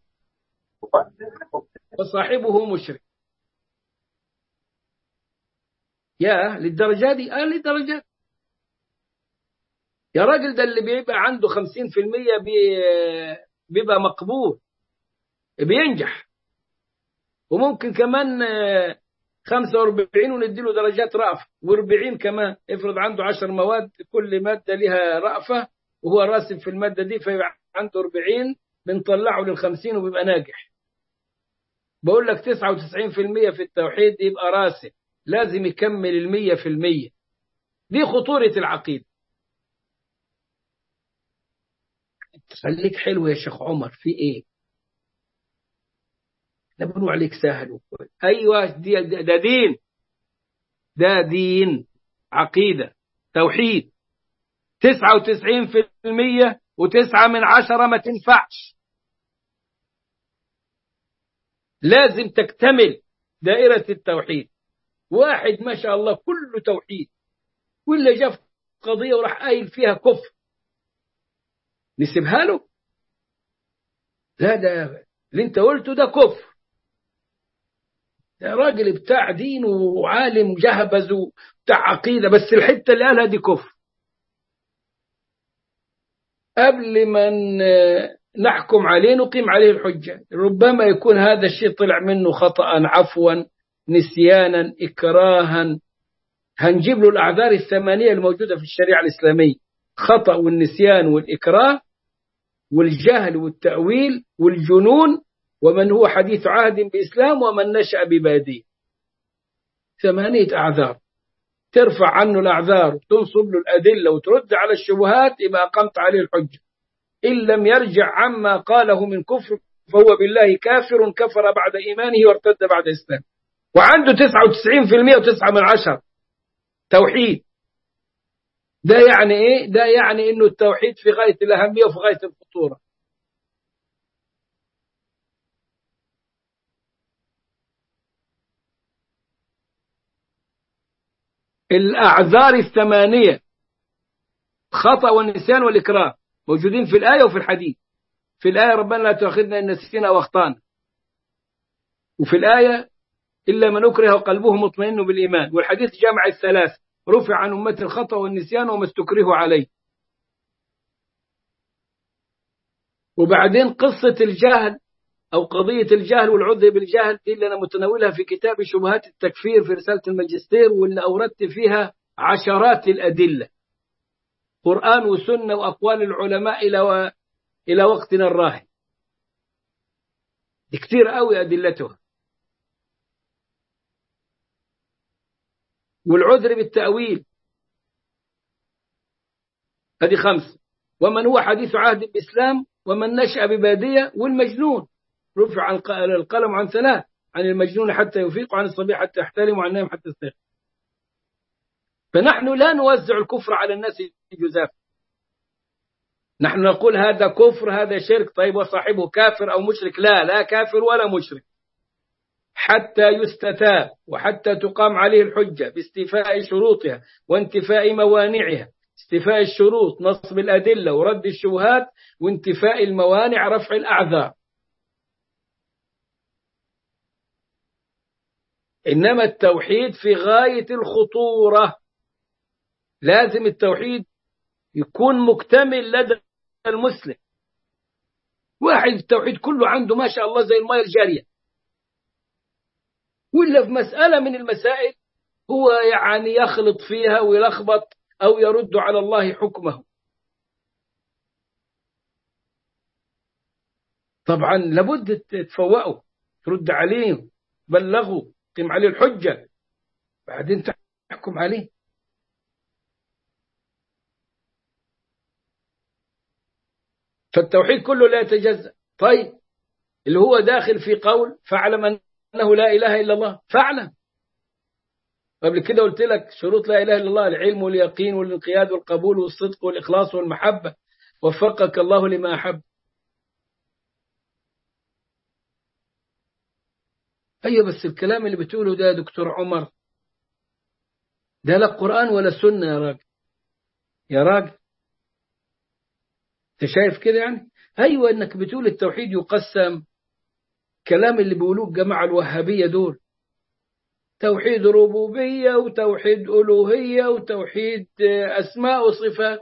فصاحبه مشرك يا للدرجة دي اه للدرجة يا راجل ده اللي بيبقى عنده 50% بي بيبقى مقبول بينجح وممكن كمان 45 ونديله درجات رأفة و40 كمان افرض عنده 10 مواد كل مادة لها رأفة وهو راسب في المادة دي فيبقى عنده 40 بنطلعه لل 50 وبيبقى ناجح بقول لك 99% في التوحيد يبقى راسب لازم يكمل المية في المية دي خطورة العقيدة خليك حلو يا شيخ عمر في ايه ده بنقول عليك سهل وكويس ايوه دي ده دين ده دين عقيدة توحيد تسعة وتسعين في المية وتسعة من عشرة ما تنفعش لازم تكتمل دائرة التوحيد واحد ما شاء الله كله توحيد ولا جاء قضية وراح قايل فيها كفر نسيبها له لا ده اللي انت قلته ده كفر ده راجل بتاع دين وعالم جهبذ وبتاع عقيدة بس الحتة اللي قالها دي كفر قبل ما نحكم عليه نقيم عليه الحجة ربما يكون هذا الشيء طلع منه خطأ عفوا نسيانا إكراها هنجيب له الأعذار الثمانية الموجودة في الشريعة الإسلامية خطأ والنسيان والإكراه والجهل والتأويل والجنون ومن هو حديث عهد بإسلام ومن نشأ ببادية ثمانية أعذار ترفع عنه الأعذار وتنصب له الأدلة وترد على الشبهات يبقى أقمت عليه الحجة إن لم يرجع عما قاله من كفر فهو بالله كافر كفر بعد إيمانه وارتد بعد إسلام وعنده 99% وتسعة من عشر توحيد ده يعني إيه؟ ده يعني إنه التوحيد في غاية الأهمية وفي غاية الخطورة الأعذار الثمانية خطأ والنسيان والإكراه موجودين في الآية وفي الحديث في الآية ربنا لا تؤاخذنا إن نسينا أو أخطأنا وفي الآية إلا من أكره وقلبه مطمئن بالإيمان والحديث جامع الثلاث رفع عن أمة الخطأ والنسيان وما استكرهوا عليه وبعدين قصة الجهل أو قضية الجهل والعذر بالجهل دي اللي أنا متناولها في كتاب شبهات التكفير في رسالة الماجستير واللي أوردت فيها عشرات الأدلة قرآن وسنة وأقوال العلماء إلى و... إلى وقتنا الراهن دي كتير قوي أدلتها والعذر بالتأويل هذه خمس ومن هو حديث عهد بالإسلام ومن نشأ ببادية والمجنون رفع القلم عن ثلاث عن المجنون حتى يفيق وعن الصبي حتى يحتلم وعن النائم حتى يستيقظ فنحن لا نوزع الكفر على الناس جزاف نحن نقول هذا كفر هذا شرك طيب وصاحبه كافر أو مشرك لا لا كافر ولا مشرك حتى يستتاب وحتى تقام عليه الحجة باستيفاء شروطها وانتفاء موانعها استيفاء الشروط نصب الأدلة ورد الشبهات وانتفاء الموانع رفع الأعذار إنما التوحيد في غاية الخطورة لازم التوحيد يكون مكتمل لدى المسلم واحد التوحيد كله عنده ما شاء الله زي الماء الجارية ولا في مسألة من المسائل هو يعني يخلط فيها ويلخبط أو يرد على الله حكمه طبعا لابد تفوقوا ترد عليه بلغوا تقيم عليه الحجة بعدين تحكم عليه فالتوحيد كله لا يتجزأ طيب اللي هو داخل في قول فاعلم أنه لا إله إلا الله فاعلم قبل كده قلت لك شروط لا إله إلا الله العلم واليقين والانقياد والقبول والصدق والإخلاص والمحبة وفقك الله لما أحب أيوة بس الكلام اللي بتقوله ده يا دكتور عمر ده لا قرآن ولا سنة يا راجل يا راجل انت شايف كده يعني ايوه انك بتقول التوحيد يقسم كلام اللي بيقولوه الجماعه الوهابيه دول توحيد ربوبيه وتوحيد الوهيه وتوحيد اسماء وصفات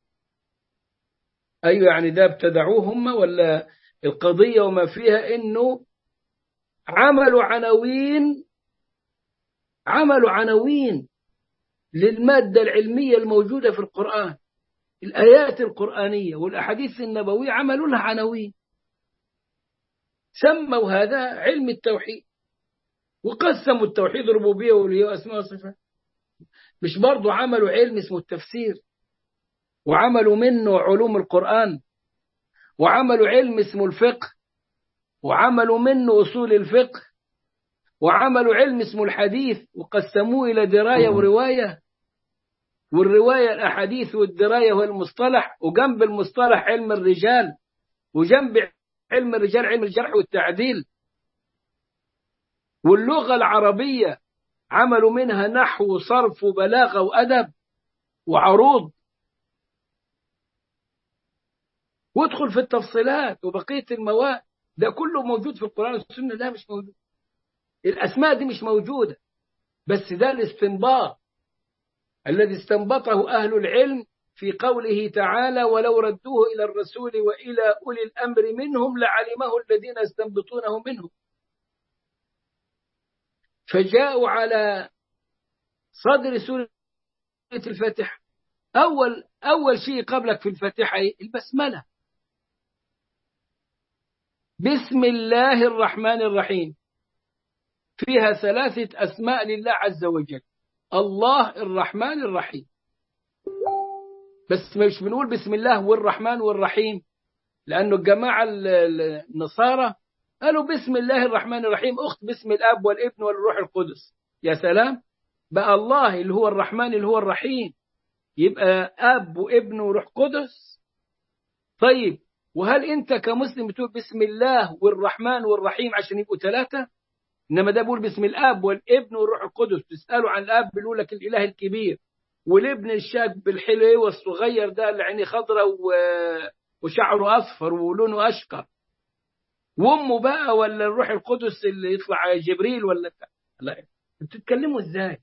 ايوه يعني ده ابتدعوه هم ولا القضيه وما فيها انه عملوا عناوين عملوا عناوين للماده العلميه الموجوده في القران الآيات القرآنية والأحاديث النبوية عملوا لها عناوين سموا هذا علم التوحيد وقسموا التوحيد ربوبية والهي وأسماء وصفات مش برضو عملوا علم اسمه التفسير وعملوا منه علوم القرآن وعملوا علم اسمه الفقه وعملوا منه أصول الفقه وعملوا علم اسمه الحديث وقسموه إلى دراية ورواية والرواية الأحاديث والدراية والمصطلح وجنب المصطلح علم الرجال وجنب علم الرجال علم الجرح والتعديل واللغة العربية عملوا منها نحو وصرف وبلاغة وأدب وعروض وادخل في التفصيلات وبقية المواد ده كله موجود في القرآن والسنة ده مش موجود الأسماء دي مش موجودة بس ده الاستنباط الذي استنبطه أهل العلم في قوله تعالى ولو ردوه إلى الرسول وإلى أولي الأمر منهم لعلمه الذين يستنبطونه منهم فجاءوا على صدر سورة الفاتحة أول أول شيء قبلك في الفاتحة البسملة بسم الله الرحمن الرحيم فيها ثلاثة أسماء لله عز وجل الله الرحمن الرحيم بس مش بنقول بسم الله والرحمن والرحيم لأنه الجماعة النصارى قالوا بسم الله الرحمن الرحيم أخت باسم الأب والابن والروح القدس يا سلام بقى الله اللي هو الرحمن اللي هو الرحيم يبقى أب وابن وروح قدس طيب وهل أنت كمسلم بتقول بسم الله والرحمن والرحيم عشان يبقوا ثلاثة إنما ده بيقول بسم الأب والابن والروح القدس تسألوا عن الأب بيقول لك الإله الكبير والابن الشاب الحلو والصغير ده اللي عينيه خضراء وشعره أصفر ولونه أشقر وامه بقى ولا الروح القدس اللي يطلع جبريل ولا لا بتتكلموا ازاي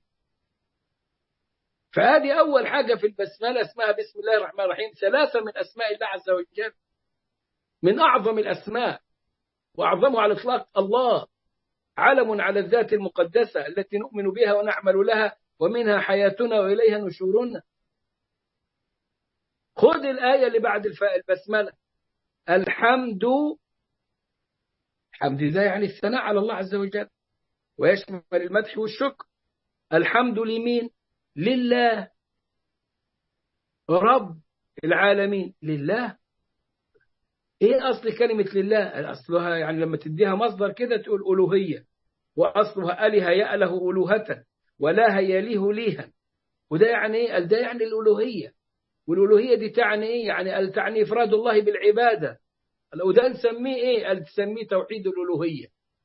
فهذه اول حاجه في البسمله اسمها بسم الله الرحمن الرحيم ثلاثه من اسماء الله عز وجل من اعظم الاسماء واعظمها على الاطلاق الله علم على الذات المقدسه التي نؤمن بها ونعمل لها ومنها حياتنا واليها نشورنا خذ الايه اللي بعد البسمله الحمد الحمد لله يعني الثناء على الله عز وجل ويشمل المدح والشكر الحمد لمين لله رب العالمين لله ايه اصل كلمة لله اصلها يعني لما تديها مصدر كده تقول الوهية واصلها اله يأله الوهة ولا يليه ليها وده يعني ايه ده يعني الالوهية والالوهية دي تعني ايه يعني تعني افراد الله بالعبادة وده نسميه ايه قال تسميه توحيد الالوهيه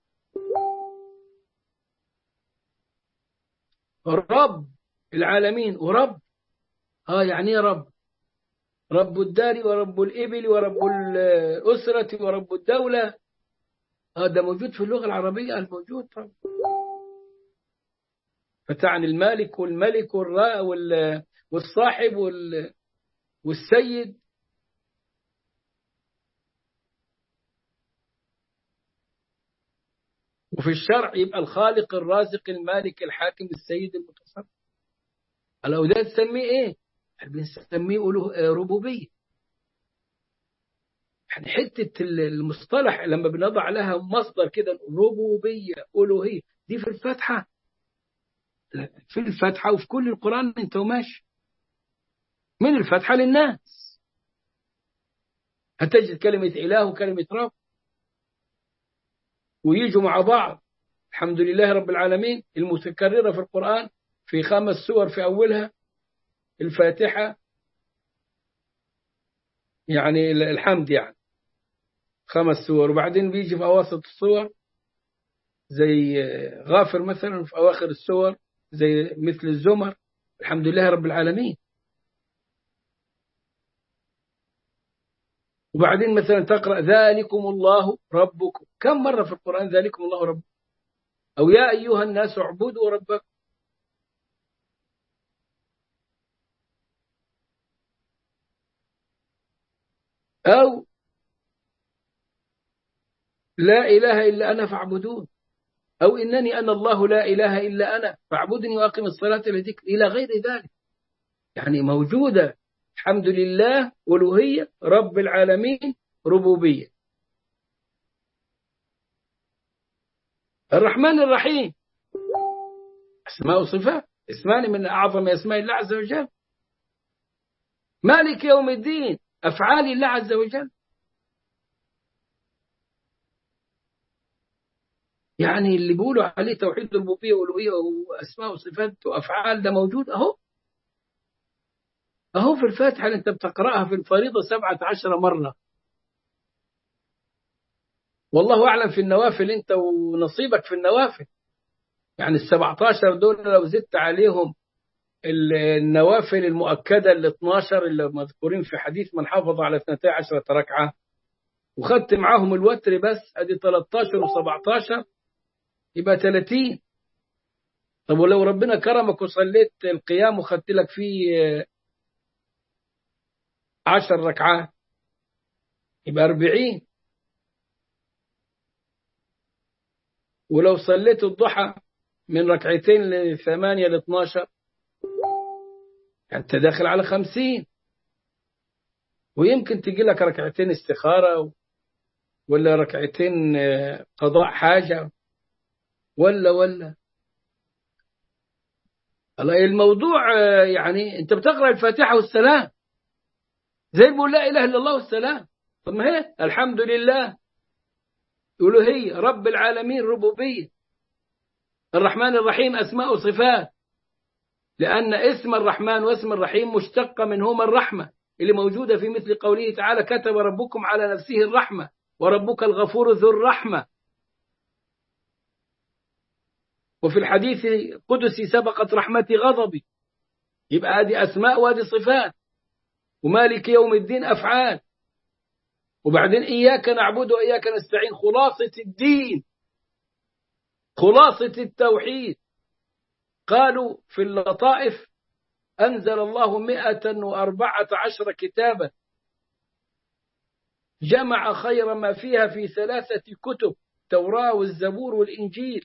رب العالمين ورب اه يعني ايه رب رب الدار ورب الابل ورب الاسره ورب الدوله اه ده موجود في اللغه العربيه الموجود رب فتعني المالك والملك والراء والصاحب والسيد وفي الشرع يبقى الخالق الرازق المالك الحاكم السيد المتصرف لو ده تسميه ايه؟ بنسميه ربوبية يعني حتة المصطلح لما بنضع لها مصدر كده ربوبية ألوهية دي في الفاتحة في الفاتحة وفي كل القرآن انت وماشي من الفاتحة للناس هتجد كلمة إله وكلمة رب ويجوا مع بعض الحمد لله رب العالمين المتكررة في القرآن في خمس سور في أولها الفاتحة يعني الحمد يعني خمس سور وبعدين بيجي في أواسط السور زي غافر مثلا في أواخر السور زي مثل الزمر الحمد لله رب العالمين وبعدين مثلا تقرأ ذلكم الله ربكم كم مرة في القرآن ذلكم الله ربكم أو يا أيها الناس اعبدوا ربكم أو لا إله إلا أنا فاعبدون أو إنني أنا الله لا إله إلا أنا فاعبدني وأقم الصلاة لذكر إلى غير ذلك يعني موجودة الحمد لله ألوهية رب العالمين ربوبية الرحمن الرحيم أسماء وصفات اسمان من أعظم أسماء الله عز وجل مالك يوم الدين أفعال الله عز وجل يعني اللي بيقولوا عليه توحيد الربوبية والألوهية وأسماء وصفات وأفعال ده موجود أهو أهو في الفاتحة اللي أنت بتقرأها في الفريضة سبعة عشر مرة والله أعلم في النوافل أنت ونصيبك في النوافل يعني السبعة عشر دول لو زدت عليهم النوافل المؤكدة ال 12 اللي مذكورين في حديث من حافظ على 12 ركعة وخدت معاهم الوتر بس ادي 13 و17 يبقى 30 طب ولو ربنا كرمك وصليت القيام وخدت لك فيه عشر ركعات يبقى أربعين ولو صليت الضحى من ركعتين لثمانية لاثناشر أنت داخل على خمسين ويمكن تجي لك ركعتين استخارة ولا ركعتين قضاء حاجة ولا ولا الموضوع يعني انت بتقرا الفاتحه والسلام زي بيقول لا اله الا الله والسلام طب ما هي الحمد لله الوهيه رب العالمين ربوبيه الرحمن الرحيم اسماء وصفات لان اسم الرحمن واسم الرحيم مشتقه منهما الرحمه اللي موجوده في مثل قوله تعالى كتب ربكم على نفسه الرحمه وربك الغفور ذو الرحمه وفي الحديث القدسي سبقت رحمتي غضبي يبقى هذه أسماء وهذه صفات ومالك يوم الدين أفعال وبعدين إياك نعبد وإياك نستعين خلاصة الدين خلاصة التوحيد قالوا في اللطائف أنزل الله مئة وأربعة عشر كتابا جمع خير ما فيها في ثلاثة كتب التوراة والزبور والإنجيل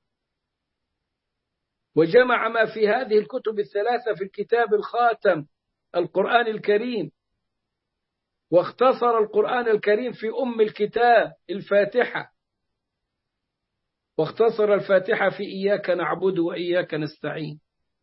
وجمع ما في هذه الكتب الثلاثة في الكتاب الخاتم القرآن الكريم واختصر القرآن الكريم في أم الكتاب الفاتحة واختصر الفاتحة في إياك نعبد وإياك نستعين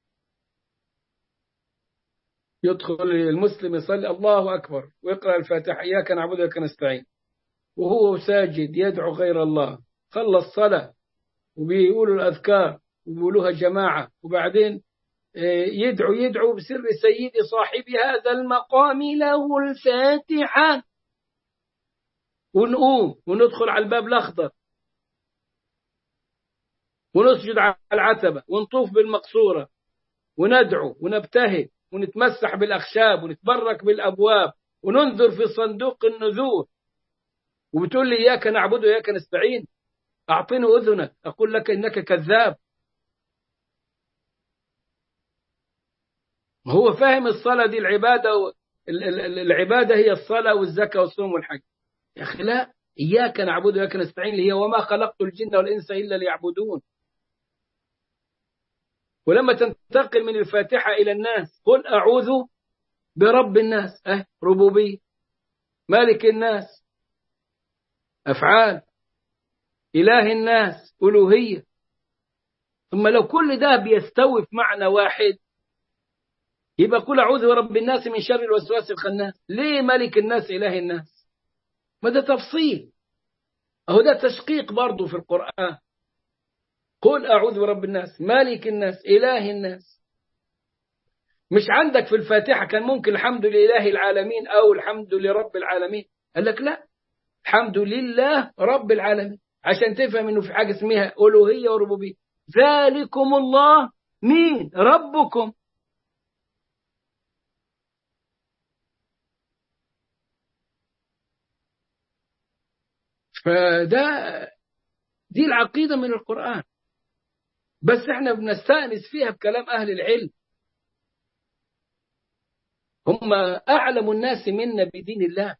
يدخل المسلم يصلي الله أكبر ويقرأ الفاتحة إياك نعبد وإياك نستعين وهو ساجد يدعو غير الله خلص صلاة وبيقولوا الأذكار وبيقولوها جماعة وبعدين يدعو يدعو بسر سيد صاحب هذا المقام له الفاتحة ونقوم وندخل على الباب الأخضر ونسجد على العتبة ونطوف بالمقصورة وندعو ونبتهل ونتمسح بالأخشاب ونتبرك بالأبواب وننذر في صندوق النذور وبتقول لي إياك نعبد وإياك نستعين أعطني أذنك أقول لك إنك كذاب هو فاهم الصلاة دي العبادة و... العبادة هي الصلاة والزكاة والصوم والحج يا أخي لا إياك نعبد وإياك نستعين اللي هي وما خلقت الجن والإنس إلا ليعبدون ولما تنتقل من الفاتحة إلى الناس قل أعوذ برب الناس أه ربوبية مالك الناس أفعال إله الناس ألوهية ثم لو كل ده بيستوي في معنى واحد يبقى قل أعوذ برب الناس من شر الوسواس الخناس ليه ملك الناس إله الناس ما ده تفصيل أهو ده تشقيق برضه في القرآن قل أعوذ برب الناس مالك الناس إله الناس مش عندك في الفاتحة كان ممكن الحمد لله العالمين أو الحمد لرب العالمين قال لك لا الحمد لله رب العالمين عشان تفهم انه في حاجة اسمها ألوهية وربوبية ذلكم الله مين ربكم فده دي العقيدة من القرآن بس احنا بنستأنس فيها بكلام أهل العلم هم أعلم الناس منا بدين الله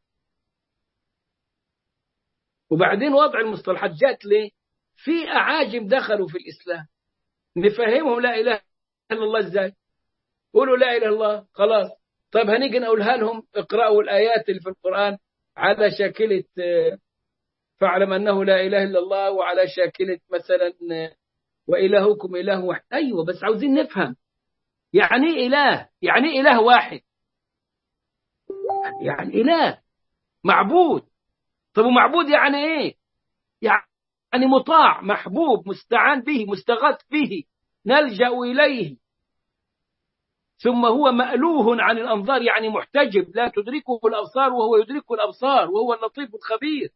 وبعدين وضع المصطلحات جات ليه في أعاجم دخلوا في الإسلام نفهمهم لا إله إلا الله إزاي قولوا لا إله إلا الله خلاص طيب هنيجي نقولها لهم اقرأوا الآيات اللي في القرآن على شاكلة فاعلم أنه لا إله إلا الله وعلى شاكلة مثلا وإلهكم إله واحد أيوة بس عاوزين نفهم يعني إيه إله يعني إيه إله واحد يعني إله معبود طب ومعبود يعني إيه يعني مطاع محبوب مستعان به مستغاث به نلجأ إليه ثم هو مألوه عن الأنظار يعني محتجب لا تدركه الأبصار وهو يدركه الأبصار وهو اللطيف الخبير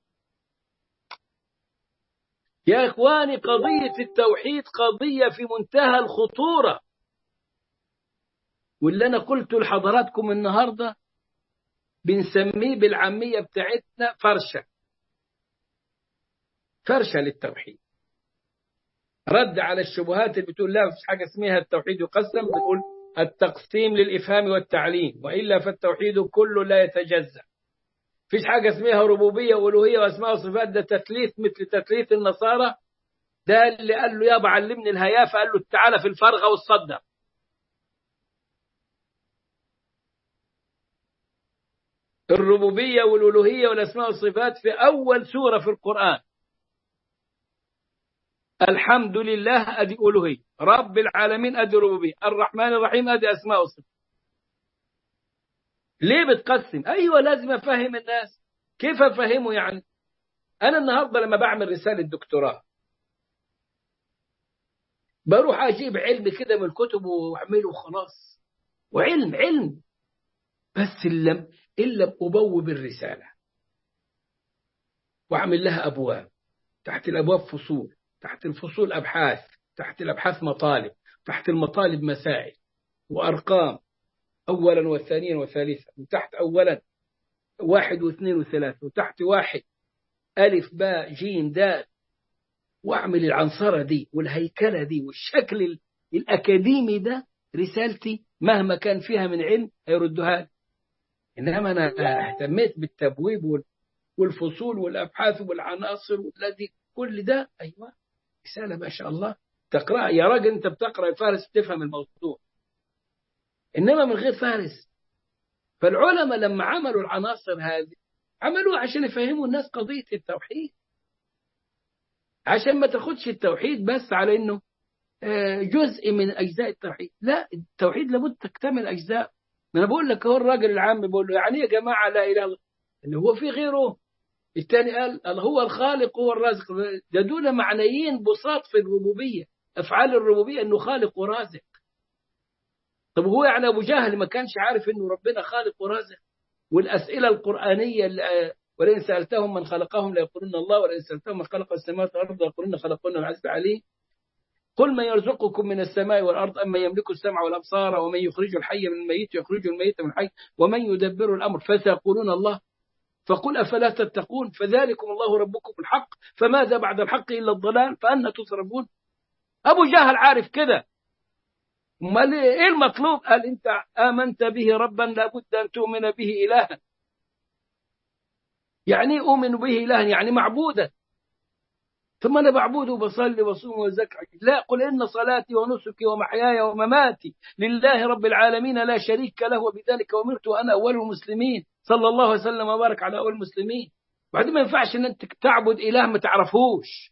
يا إخواني قضية التوحيد قضية في منتهى الخطورة واللي أنا قلته لحضراتكم النهاردة بنسميه بالعامية بتاعتنا فرشة فرشة للتوحيد رد على الشبهات اللي بتقول لا مفيش حاجة اسمها التوحيد يقسم بتقول التقسيم للإفهام والتعليم وإلا فالتوحيد كله لا يتجزأ فيش حاجة اسمها ربوبية وألوهية وأسماء وصفات ده تثليث مثل تثليث النصارى ده اللي قال له يابا علمني الهيافة قال له تعالى في الفرغة والصدق الربوبية والألوهية والأسماء والصفات في أول سورة في القرآن الحمد لله أدي ألوهية رب العالمين أدي ربوبية الرحمن الرحيم أدي أسماء وصفات ليه بتقسم أيوة لازم أفهم الناس كيف أفهمه يعني أنا النهاردة لما بعمل رسالة دكتوراه بروح أجيب علم كده من الكتب وأعمله خلاص وعلم علم بس إلا إلا أبوب الرسالة وأعمل لها أبواب تحت الأبواب فصول تحت الفصول أبحاث تحت الأبحاث مطالب تحت المطالب مسائل وأرقام أولا والثانيا والثالثا وتحت أولا واحد واثنين وثلاثة وتحت واحد ألف باء جيم دال وأعمل العنصرة دي والهيكلة دي والشكل الأكاديمي ده رسالتي مهما كان فيها من علم هيردها لي إنما أنا اهتميت بالتبويب والفصول والأبحاث والعناصر والذي كل ده أيوة رسالة ما شاء الله تقرأ يا راجل أنت بتقرأ الفارس بتفهم الموضوع إنما من غير فارس فالعلماء لما عملوا العناصر هذه عملوها عشان يفهموا الناس قضية التوحيد عشان ما تاخدش التوحيد بس على انه جزء من اجزاء التوحيد لا التوحيد لابد تكتمل اجزاء ما انا بقول لك هو الراجل العام بيقول له يعني يا جماعه لا اله الا الله اللي هو في غيره الثاني قال هو الخالق هو الرازق ده دول معنيين بساط في الربوبيه افعال الربوبيه انه خالق ورازق طب هو يعني ابو جهل ما كانش عارف انه ربنا خالق ورازق والاسئله القرانيه اللي ولئن سالتهم من خلقهم ليقولون الله ولئن سالتهم من خلق السماوات والارض ليقولون خلقهن العزيز العليم قل من يرزقكم من السماء والارض اما يملك السمع والابصار ومن يخرج الحي من الميت يخرج الميت من الحي ومن يدبر الامر فسيقولون الله فقل افلا تتقون فذلكم الله ربكم الحق فماذا بعد الحق الا الضلال فانا تصرفون ابو جهل عارف كده امال ايه المطلوب قال انت امنت به ربا لابد ان تؤمن به الها يعني اؤمن به الها يعني معبودا ثم انا بعبده وبصلي وصوم وزكي لا قل ان صلاتي ونسكي ومحياي ومماتي لله رب العالمين لا شريك له وبذلك امرت وانا اول المسلمين صلى الله عليه وسلم وبارك على اول المسلمين بعدين ما ينفعش ان انت تعبد اله ما تعرفوش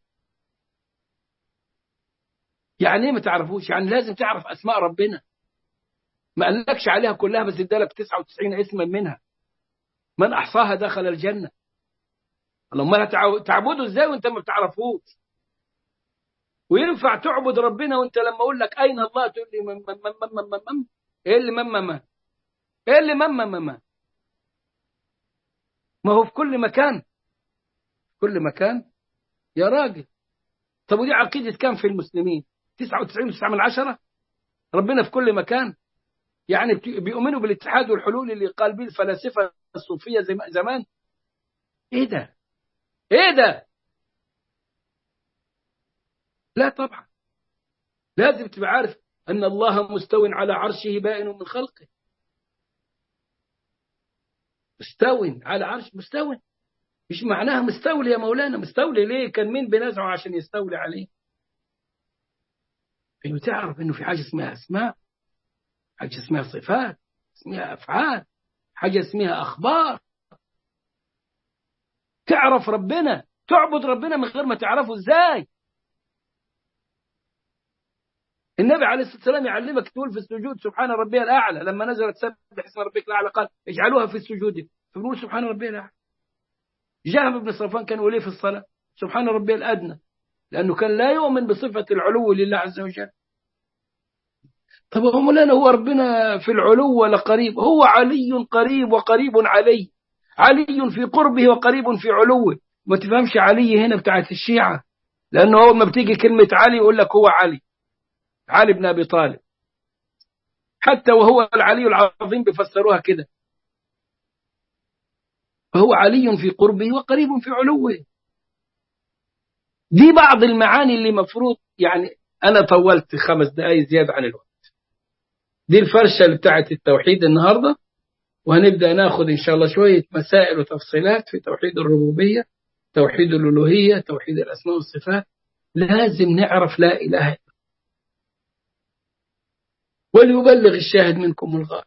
يعني ايه ما تعرفوش يعني لازم تعرف اسماء ربنا ما قالكش عليها كلها بس ادالك 99 اسما منها من احصاها دخل الجنه امال تعبده ازاي وانت ما بتعرفوش وينفع تعبد ربنا وانت لما اقول لك اين الله تقول لي مم مم مم مم مم ايه اللي مم مم ايه اللي مم مم مم ما هو في كل مكان في كل مكان يا راجل طب ودي عقيدة كام في المسلمين 99 9 من عشرة ربنا في كل مكان يعني بيؤمنوا بالاتحاد والحلول اللي قال به الفلاسفة الصوفية زمان ايه ده ايه ده لا طبعا لازم تبقى عارف ان الله مستو على عرشه بائن من خلقه مستو على عرش مستو مش معناها مستولي يا مولانا مستولي ليه كان مين بنزعه عشان يستولي عليه انه تعرف انه في حاجه اسمها اسماء حاجه اسمها صفات اسمها افعال حاجه اسمها اخبار تعرف ربنا تعبد ربنا من غير ما تعرفه ازاي النبي عليه الصلاه والسلام يعلمك تقول في السجود سبحان ربي الاعلى لما نزلت سبح اسم ربك الاعلى قال اجعلوها في السجود فبنقول سبحان ربي الاعلى جهم بن صفوان كان يقول في الصلاه سبحان ربي الادنى لانه كان لا يؤمن بصفه العلو لله عز وجل طب هو مولانا هو ربنا في العلو ولا قريب هو علي قريب وقريب علي علي في قربه وقريب في علوه ما تفهمش علي هنا بتاعت الشيعة لأنه أول ما بتيجي كلمة علي يقول لك هو علي علي بن أبي طالب حتى وهو العلي العظيم بيفسروها كده فهو علي في قربه وقريب في علوه دي بعض المعاني اللي مفروض يعني أنا طولت خمس دقايق زيادة عن الوقت دي الفرشة اللي بتاعت التوحيد النهاردة وهنبدأ ناخد إن شاء الله شوية مسائل وتفصيلات في توحيد الربوبية توحيد الألوهية توحيد الأسماء والصفات لازم نعرف لا إله إلا وليبلغ الشاهد منكم الغائب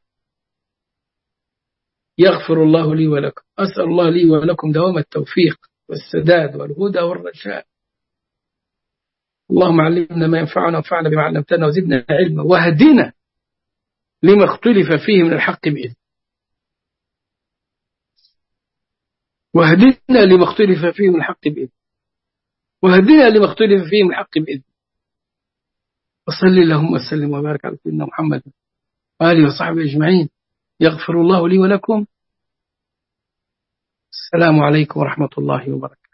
يغفر الله لي ولكم أسأل الله لي ولكم دوام التوفيق والسداد والهدى والرشاد اللهم علمنا ما ينفعنا وانفعنا بما علمتنا وزدنا علما واهدنا لما اختلف فيه من الحق بإذن واهدنا لما اختلف فيه من الحق بإذن واهدنا لما اختلف فيه من الحق بإذن وصل اللهم وسلم وبارك على سيدنا محمد وآله وصحبه أجمعين يغفر الله لي ولكم السلام عليكم ورحمة الله وبركاته